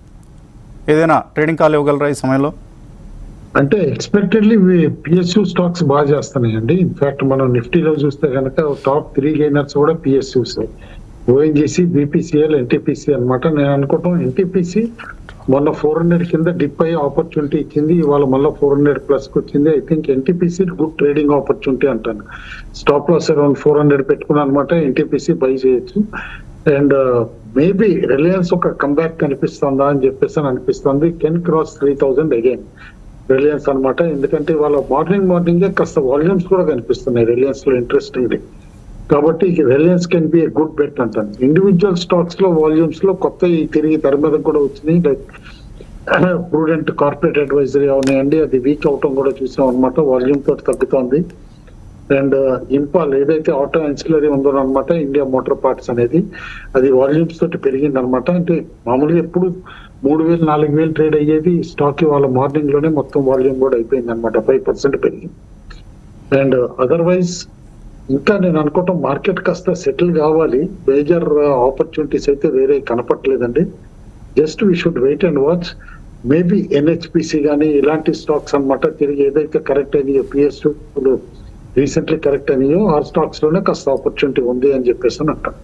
ఏదైనా ట్రేడింగ్ కాల్ ఇవ్వగలరా ఈ సమయంలో అంటే ఎక్స్పెక్టెడ్లీ పిఎస్యూ స్టాక్స్ బాగా చేస్తున్నాయండి ఇన్ఫాక్ట్ మనం నిఫ్టీలో చూస్తే కనుక టాప్ త్రీ గెయినర్స్ కూడా పిఎస్యూస్ ఓఎన్జీసీ బీపీసీఎల్ ఎన్టీపీసీ అన్నమాట నేను అనుకోవటం ఎన్టీపీసీ మొన్న ఫోర్ హండ్రెడ్ కింద డిప్ అయ్యే ఆపర్చునిటీ ఇచ్చింది ఇవాళ మళ్ళీ ఫోర్ హండ్రెడ్ ప్లస్ కి వచ్చింది I think NTPC good trading opportunity అంటాను stop loss around four hundred పెట్టుకున్నాను అనమాట ఎన్టీపీసీ బై చేయొచ్చు అండ్ మేబీ రిలయన్స్ ఒక కంబ్యాక్ కనిపిస్తుందా అని చెప్పేసి అని అనిపిస్తుంది can cross three thousand again Reliance అన్నమాట ఎందుకంటే వాళ్ళ మార్నింగ్ మార్నింగ్ కాస్త వాల్యూమ్స్ కూడా కనిపిస్తున్నాయి రిలయన్స్ లో ఇంట్రెస్టింగ్ కాబట్టి Reliance can be a good bet అంటాను ఇండివిజువల్ స్టాక్స్ లో వాల్యూమ్స్ లో కొత్త ఈ తిరిగి తెర మీద కూడా వచ్చినాయి లైక్ ప్రూడెంట్ కార్పొరేట్ అడ్వైజరీ ఉన్నాయండి అది వీక్ అవటం కూడా చూసాం అనమాట వాల్యూమ్ తోటి తగ్గుతోంది అండ్ ఇంపాల్ ఏదైతే ఆటో ఎన్సిలరీ ఉందో అనమాట ఇండియా మోటార్ పార్ట్స్ అనేది అది వాల్యూమ్స్ తోటి పెరిగింది అనమాట అంటే మామూలుగా ఎప్పుడు మూడు వేలు నాలుగు వేలు ట్రేడ్ అయ్యేది స్టాక్ ఇవాళ మార్నింగ్ లోనే మొత్తం వాల్యూమ్ కూడా అయిపోయింది అనమాట ఫైవ్ పర్సెంట్ పెరిగింది అండ్ అదర్వైజ్ ఇంకా నేను అనుకోవటం మార్కెట్ కాస్త సెటిల్ కావాలి మేజర్ ఆపర్చునిటీస్ అయితే వేరే కనపట్లేదండి just we should wait and watch maybe NHPC కానీ ఇలాంటి స్టాక్స్ అన్నమాట తిరిగి ఏదైతే కరెక్ట్ అయినాయో పిఎస్ రీసెంట్లీ కరెక్ట్ అయినాయో ఆ స్టాక్స్ లోనే కాస్త ఆపర్చునిటీ ఉంది అని చెప్పేసి అని అంటాను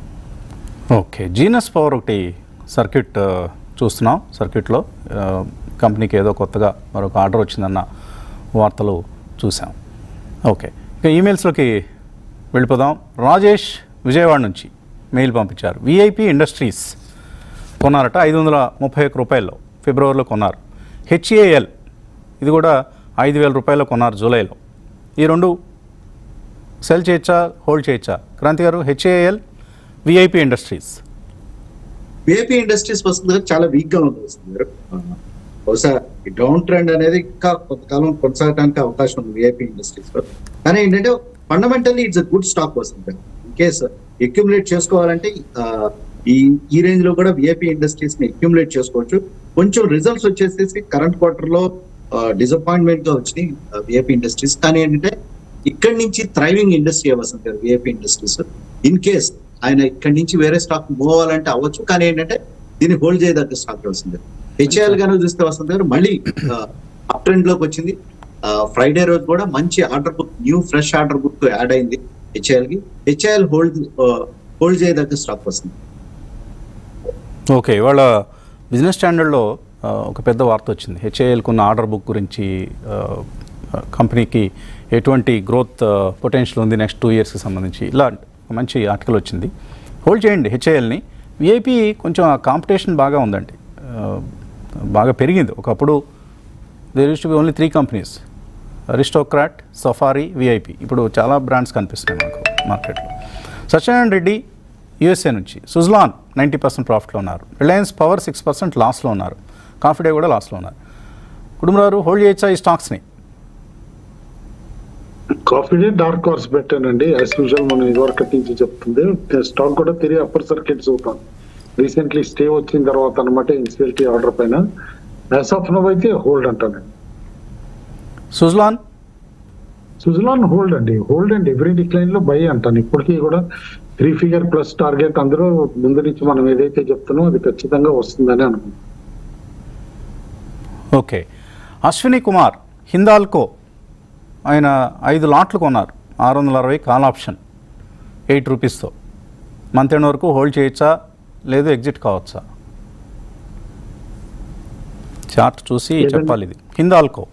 ఓకే జీనస్ పవర్ ఒకటి సర్క్యూట్ ఆ, చూస్తున్నాం సర్క్యూట్లో ఆ, కంపెనీకి ఏదో కొత్తగా మరొక ఆర్డర్ వచ్చిందన్న వార్తలు చూసాం ఓకే ఇక ఈమెయిల్స్లోకి వెళ్ళిపోదాం రాజేష్ విజయవాడ నుంచి మెయిల్ పంపించారు విఐపి ఇండస్ట్రీస్ కొన్నారట ఐదు వందల ముప్పై ఒక్క రూపాయల్లో ఫిబ్రవరిలో కొన్నారు హెచ్ఏఎల్ ఇది కూడా ఐదు వేల రూపాయలు కొన్నారు జూలైలో ఈ రెండు సెల్ చేయొచ్చా హోల్డ్ చేయొచ్చా క్రాంతి గారు HAL VIP Industries VIP Industries వస్తుంది కదా చాలా వీక్ గా ఉంది వస్తుంది గారు. ఆ, బహుశా ఈ డౌన్ ట్రెండ్ అనేది ఇంకా కొంతకాలం కొనసాగడానికి అవకాశం ఉంది విఐపి ఇండస్ట్రీస్ లో కానీ ఏంటంటే fundamentally it's a good stock వస్తుంది ఇన్ కేస్ అక్యుములేట్ చేసుకోవాలంటే ఆ, ఈ ఈ రేంజ్ లో కూడా విఐపి ఇండస్ట్రీస్ ని అక్యుములేట్ చేసుకోవచ్చు కొంచెం రిజల్ట్స్ వచ్చేసేసి కరెంట్ క్వార్టర్ లో డిసప్పాయింట్మెంట్ గా వచ్చినాయి విఐపి ఇండస్ట్రీస్ కానీ ఏంటంటే ఇక్కడి నుంచి థ్రైవింగ్ ఇండస్ట్రీ వస్తుంది కదా విఐపి ఇండస్ట్రీస్ ఇన్ కేస్ ఆయన ఇక్కడి నుంచి వేరే స్టాక్ మూవ్ అవ్వాలంటే అవ్వచ్చు కానీ ఏంటంటే దీన్ని హోల్డ్ చేయదగ్గ స్టాక్ వస్తుంది హెచ్ఐఎల్ గాను చూస్తే వస్తుంది గారు మళ్ళీ అప్ ట్రెండ్ లోకి వచ్చింది ఫ్రైడే రోజు కూడా మంచి order book new fresh order book add అయింది హెచ్ఐఎల్ కి హెచ్ఐఎల్ హోల్డ్ హోల్డ్ చేయదగ్గ స్టాక్ వస్తుంది ఓకే ఇవాళ బిజినెస్ స్టాండర్డ్లో ఆ, ఒక పెద్ద వార్త వచ్చింది హెచ్ఏఎల్కు ఉన్న ఆర్డర్ బుక్ గురించి ఆ, కంపెనీకి ఎటువంటి గ్రోత్ పొటెన్షియల్ ఉంది నెక్స్ట్ టూ ఇయర్స్కి సంబంధించి ఇలా ఒక మంచి ఆర్టికల్ వచ్చింది హోల్డ్ చేయండి హెచ్ఏఎల్ని విఐపి కొంచెం ఆ కాంపిటీషన్ బాగా ఉందండి ఆ, బాగా పెరిగింది ఒకప్పుడు there use to be only three companies Aristocrat Safari VIP ఇప్పుడు చాలా బ్రాండ్స్ కనిపిస్తున్నాయి మనకు మార్కెట్లో సత్యనారాయణ రెడ్డి యూఎస్ఏ నుంచి సుజ్లాన్ నైంటీ పర్సెంట్ ప్రాఫిట్లో ఉన్నారు రిలయన్స్ పవర్ సిక్స్ పర్సెంట్ లాస్లో ఉన్నారు కాఫిడే కూడా లాస్లో ఉన్నారు కుటుంబారు హోల్డ్ చేయొచ్చా ఈ స్టాక్స్ని కాఫీ డార్క్ హార్స్ పెట్టానండి యాజ్ యూజువల్ మనం ఇదివరకు నుంచి చెప్తుంది స్టాక్ కూడా తిరిగి అప్పర్ సర్కిట్స్ అవుతాం రీసెంట్లీ స్టే వచ్చిన తర్వాత అనమాట ఇన్సిఎల్టీ ఆర్డర్ పైన యాజ్ ఆఫ్ నవ్ అయితే హోల్డ్ అంటానండి సుజ్లాన్ సుజలాన్ హోల్డ్ అండి హోల్డ్ అండి ఎవ్రీ డిక్లైన్ లో బై అంటాను ఇప్పటికీ కూడా త్రీ ఫిగర్ ప్లస్ టార్గెట్ అందరూ ముందు నుంచి మనం ఏదైతే చెప్తున్నామో అది ఖచ్చితంగా వస్తుందని అనుకుంటున్నాం ఓకే అశ్విని కుమార్ హిందాల్కో ఆయన ఐదు లాట్లు కొన్నారు ఆరు వందల అరవై కాల్ ఆప్షన్ ఎయిట్ రూపీస్తో మంత్ ఎండ్ వరకు హోల్డ్ చేయొచ్చా లేదు ఎగ్జిట్ కావచ్చా చార్ట్ చూసి ఏదండి? చెప్పాలి ఇది హిందాల్కో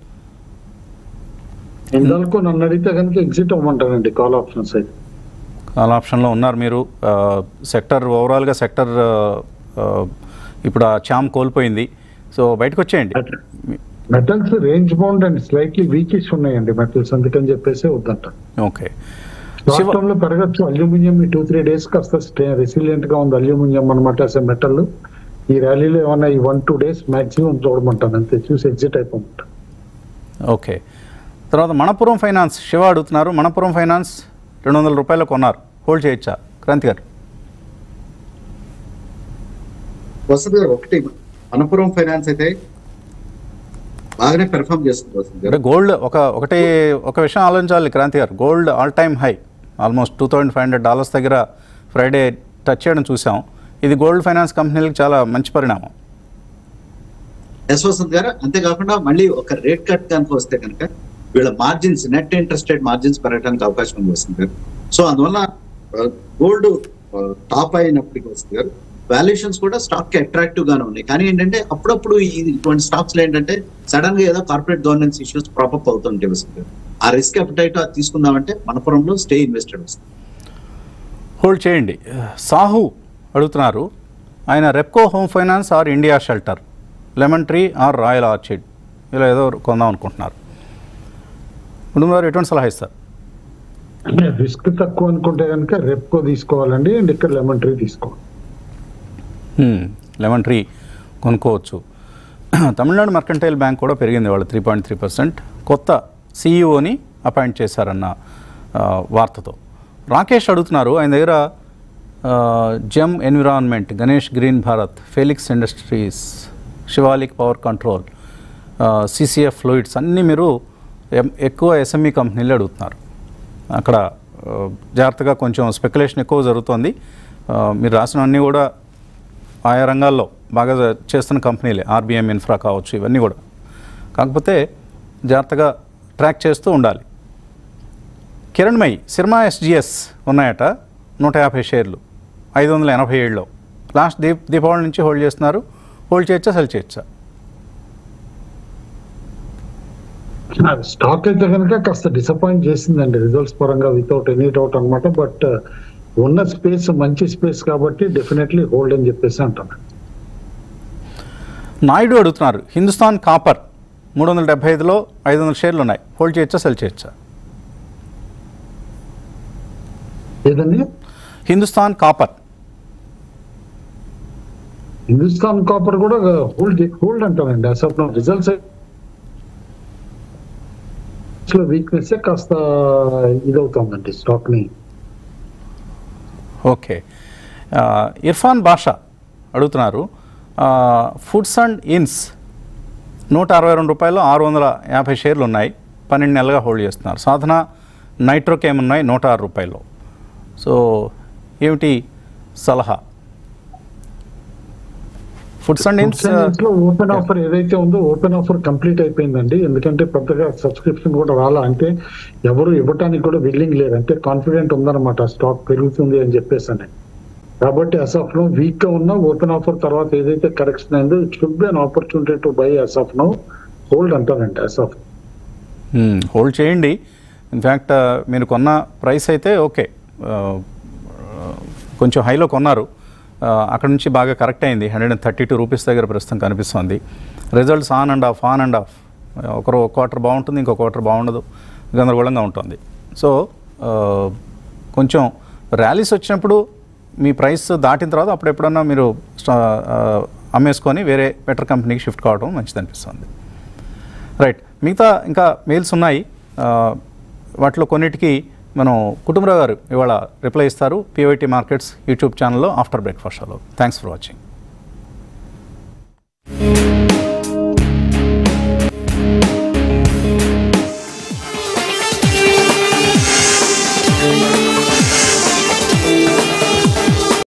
ఇందాలకు నన్ను అడిగితే కనుక ఎగ్జిట్ అవ్వమంటానండి కాల్ ఆప్షన్స్ అయితే కాల్ ఆప్షన్లో ఉన్నారు మీరు సెక్టర్ ఓవరాల్గా సెక్టర్ ఇప్పుడు ఆ చామ్ కోల్పోయింది సో బయటకు వచ్చేయండి metals range bound and slightly weakish ఉన్నాయండి మెటల్స్ అందుకని చెప్పేసి వద్దంట ఓకే షార్ట్ టర్మ్ లో పెరగచ్చు అల్యూమినియం ఈ టూ త్రీ డేస్ కాస్త రెసిలియంట్ గా ఉంది అల్యూమినియం అనమాట మెటల్ ఈ ర్యాలీలో ఏమన్నా ఈ వన్ టూ డేస్ మాక్సిమం చూడమంటాను అంతే చూసి ఎగ్జిట్ అయిపోమంటాను ఓకే తర్వాత మణపురం ఫైనాన్స్ శివ అడుగుతున్నారు మణపురం ఫైనాన్స్ రెండు వందల రూపాయలు కొన్నారు హోల్డ్ చేయొచ్చా క్రాంతి గారు వసతి గారు ఒకటి మనపురం ఫైనాన్స్ అయితే బాగానే పెర్ఫామ్ చేస్తుంది వసతి అంటే గారు గోల్డ్ ఒక ఒకటి ఒక విషయం ఆలోచించాలి క్రాంతి గారు gold all time high almost two thousand five hundred dollars దగ్గర ఫ్రైడే టచ్ చేయడం చూసాం ఇది గోల్డ్ ఫైనాన్స్ కంపెనీలకు చాలా మంచి పరిణామం ఎస్ వసంత్ గారు అంతేకాకుండా మళ్ళీ ఒక రేట్ కట్ కనుక వస్తే కనుక వీళ్ళ margins net interest rate margins పెరగడానికి అవకాశం ఉంది వస్తుంది గారు సో అందువల్ల గోల్డ్ టాప్ అయినప్పటికీ వస్తుంది గారు వాల్యుయేషన్స్ కూడా స్టాక్ కి అట్రాక్టివ్ గానే ఉన్నాయి కానీ ఏంటంటే అప్పుడప్పుడు ఈ ఇటువంటి స్టాక్స్ లో ఏంటంటే సడన్ గా ఏదో కార్పొరేట్ గవర్నెన్స్ ఇష్యూస్ ప్రాపప్ అవుతుంటాయి వస్తుంది గారు ఆ రిస్క్ అప్టైట్ అది తీసుకుందామంటే మనపురంలో స్టే ఇన్వెస్టెడ్ వస్తుంది హోల్డ్ చేయండి సాహు అడుగుతున్నారు ఆయన Repco Home Finance or India Shelter Lemon Tree or Royal Orchid ఇలా ఏదో కొందాం అనుకుంటున్నారు కుటుంబ గారు ఎటువంటి సలహా ఇస్తారు రిస్క్ తక్కువ అనుకుంటే కనుక రెప్కో తీసుకోవాలండి అండ్ ఇక్కడ లెమన్ ట్రీ తీసుకోవాలి లెమన్ ట్రీ కొనుక్కోవచ్చు తమిళనాడు మర్కంటైల్ బ్యాంక్ కూడా పెరిగింది వాళ్ళు త్రీ పాయింట్ త్రీ పర్సెంట్ కొత్త సీఈఓని అపాయింట్ చేశారన్న ఆ, వార్తతో రాకేష్ అడుగుతున్నారు ఆయన దగ్గర ఆ, Gem environment Ganesh Green Bharat Felix Industries Shivalik Power Control CCF fluids అన్నీ మీరు ఎం- ఎక్కువ ఎస్ఎంఈ కంపెనీలు అడుగుతున్నారు అక్కడ ఆ, జాగ్రత్తగా కొంచెం స్పెక్యులేషన్ ఎక్కువ జరుగుతోంది ఆ, మీరు రాసినవన్నీ కూడా ఆయా రంగాల్లో బాగా జ- చేస్తున్న కంపెనీలే ఆర్బిఎం ఇన్ఫ్రా కావచ్చు ఇవన్నీ కూడా కాకపోతే జాగ్రత్తగా ట్రాక్ చేస్తూ ఉండాలి కిరణ్మయి సిర్మా ఎస్జిఎస్ ఉన్నాయట నూట యాభై షేర్లు ఐదు వందల ఎనభై ఏడులో లాస్ట్ దీప్ దీపావళి నుంచి హోల్డ్ చేస్తున్నారు హోల్డ్ చేయొచ్చా సెల్ చేయొచ్చా స్టాక్ అయితే కనుక కాస్త డిసప్పాయింట్ చేసిందండి రిజల్ట్స్ పరంగా వితౌట్ ఎనీ డౌట్ అన్నమాట బట్ ఉన్న స్పేస్ మంచి స్పేస్ కాబట్టి డెఫినెట్లీ హోల్డ్ అని చెప్పేసి అంటాను నాయుడు అడుగుతున్నారు హిందుస్థాన్ కాపర్ మూడు వందల డెబ్బై ఐదులో ఐదు వందల షేర్లు ఉన్నాయి హోల్డ్ చేయొచ్చా సెల్ చేయొచ్చా ఏదండి హిందుస్థాన్ కాపర్ హిందుస్థాన్ కాపర్ కూడా హోల్డ్ హోల్డ్ అంటానండి అసలు రిజల్ట్స్ లో వీక్నెస్ కాస్త ఇదవుతుందండి స్టాక్ ని ఓకే ఆ, ఇర్ఫాన్ బాషా అడుగుతున్నారు ఆ, ఫుడ్స్ అండ్ ఇన్స్ నూట అరవై రెండు రూపాయలు ఆరు వందల యాభై షేర్లు ఉన్నాయి పన్నెండు నెలలుగా హోల్డ్ చేస్తున్నారు సాధన నైట్రోకేమ్ ఉన్నాయి నూట ఆరు రూపాయలు సో ఏమిటి సలహా ఫుడ్స్ అండ్ ఇన్స్ లో ఓపెన్ ఆఫర్ ఏదైతే ఉందో ఓపెన్ ఆఫర్ కంప్లీట్ అయిపోయిందండి ఎందుకంటే పెద్దగా సబ్స్క్రిప్షన్ కూడా రాలా అంటే ఎవరు ఇవ్వటానికి కూడా విల్లింగ్ లేరు అంటే కాన్ఫిడెంట్ ఉందన్నమాట స్టాక్ పెరుగుతుంది అని చెప్పేసి అని కాబట్టి అస్ ఆఫ్ నో వీక్ గా ఉన్న ఓపెన్ ఆఫర్ తర్వాత ఏదైతే కరెక్షన్ అయిందో it should be an opportunity to buy as of now hold అంటానండి అస్ ఆఫ్ హోల్డ్ చేయండి ఇన్ఫ్యాక్ట్ మీరు కొన్న ప్రైస్ అయితే ఓకే ఆ, కొంచెం హైలో కొన్నారు ఆ, అక్కడ నుంచి బాగా కరెక్ట్ అయింది hundred and thirty two rupees దగ్గర ప్రస్తుతం కనిపిస్తుంది results on and off on and off ఒకరు ఒక క్వార్టర్ బాగుంటుంది ఇంకో క్వార్టర్ బాగుండదు గందరగోళంగా ఉంటుంది సో ఆ, కొంచెం ర్యాలీస్ వచ్చినప్పుడు మీ ప్రైస్ దాటిన తర్వాత అప్పుడు ఎప్పుడన్నా మీరు స్టా- ఆ, అమ్మేసుకొని వేరే బెటర్ కంపెనీకి షిఫ్ట్ కావడం మంచిది అనిపిస్తుంది రైట్ మిగతా ఇంకా మెయిల్స్ ఉన్నాయి ఆ, వాటిలో కొన్నిటికి మనం కుటుంబరావు గారు ఇవాళ రిప్లై ఇస్తారు పివైటీ మార్కెట్స్ యూట్యూబ్ ఛానల్లో ఆఫ్టర్ బ్రేక్ఫాస్ట్ షోలో థ్యాంక్స్ ఫర్ వాచింగ్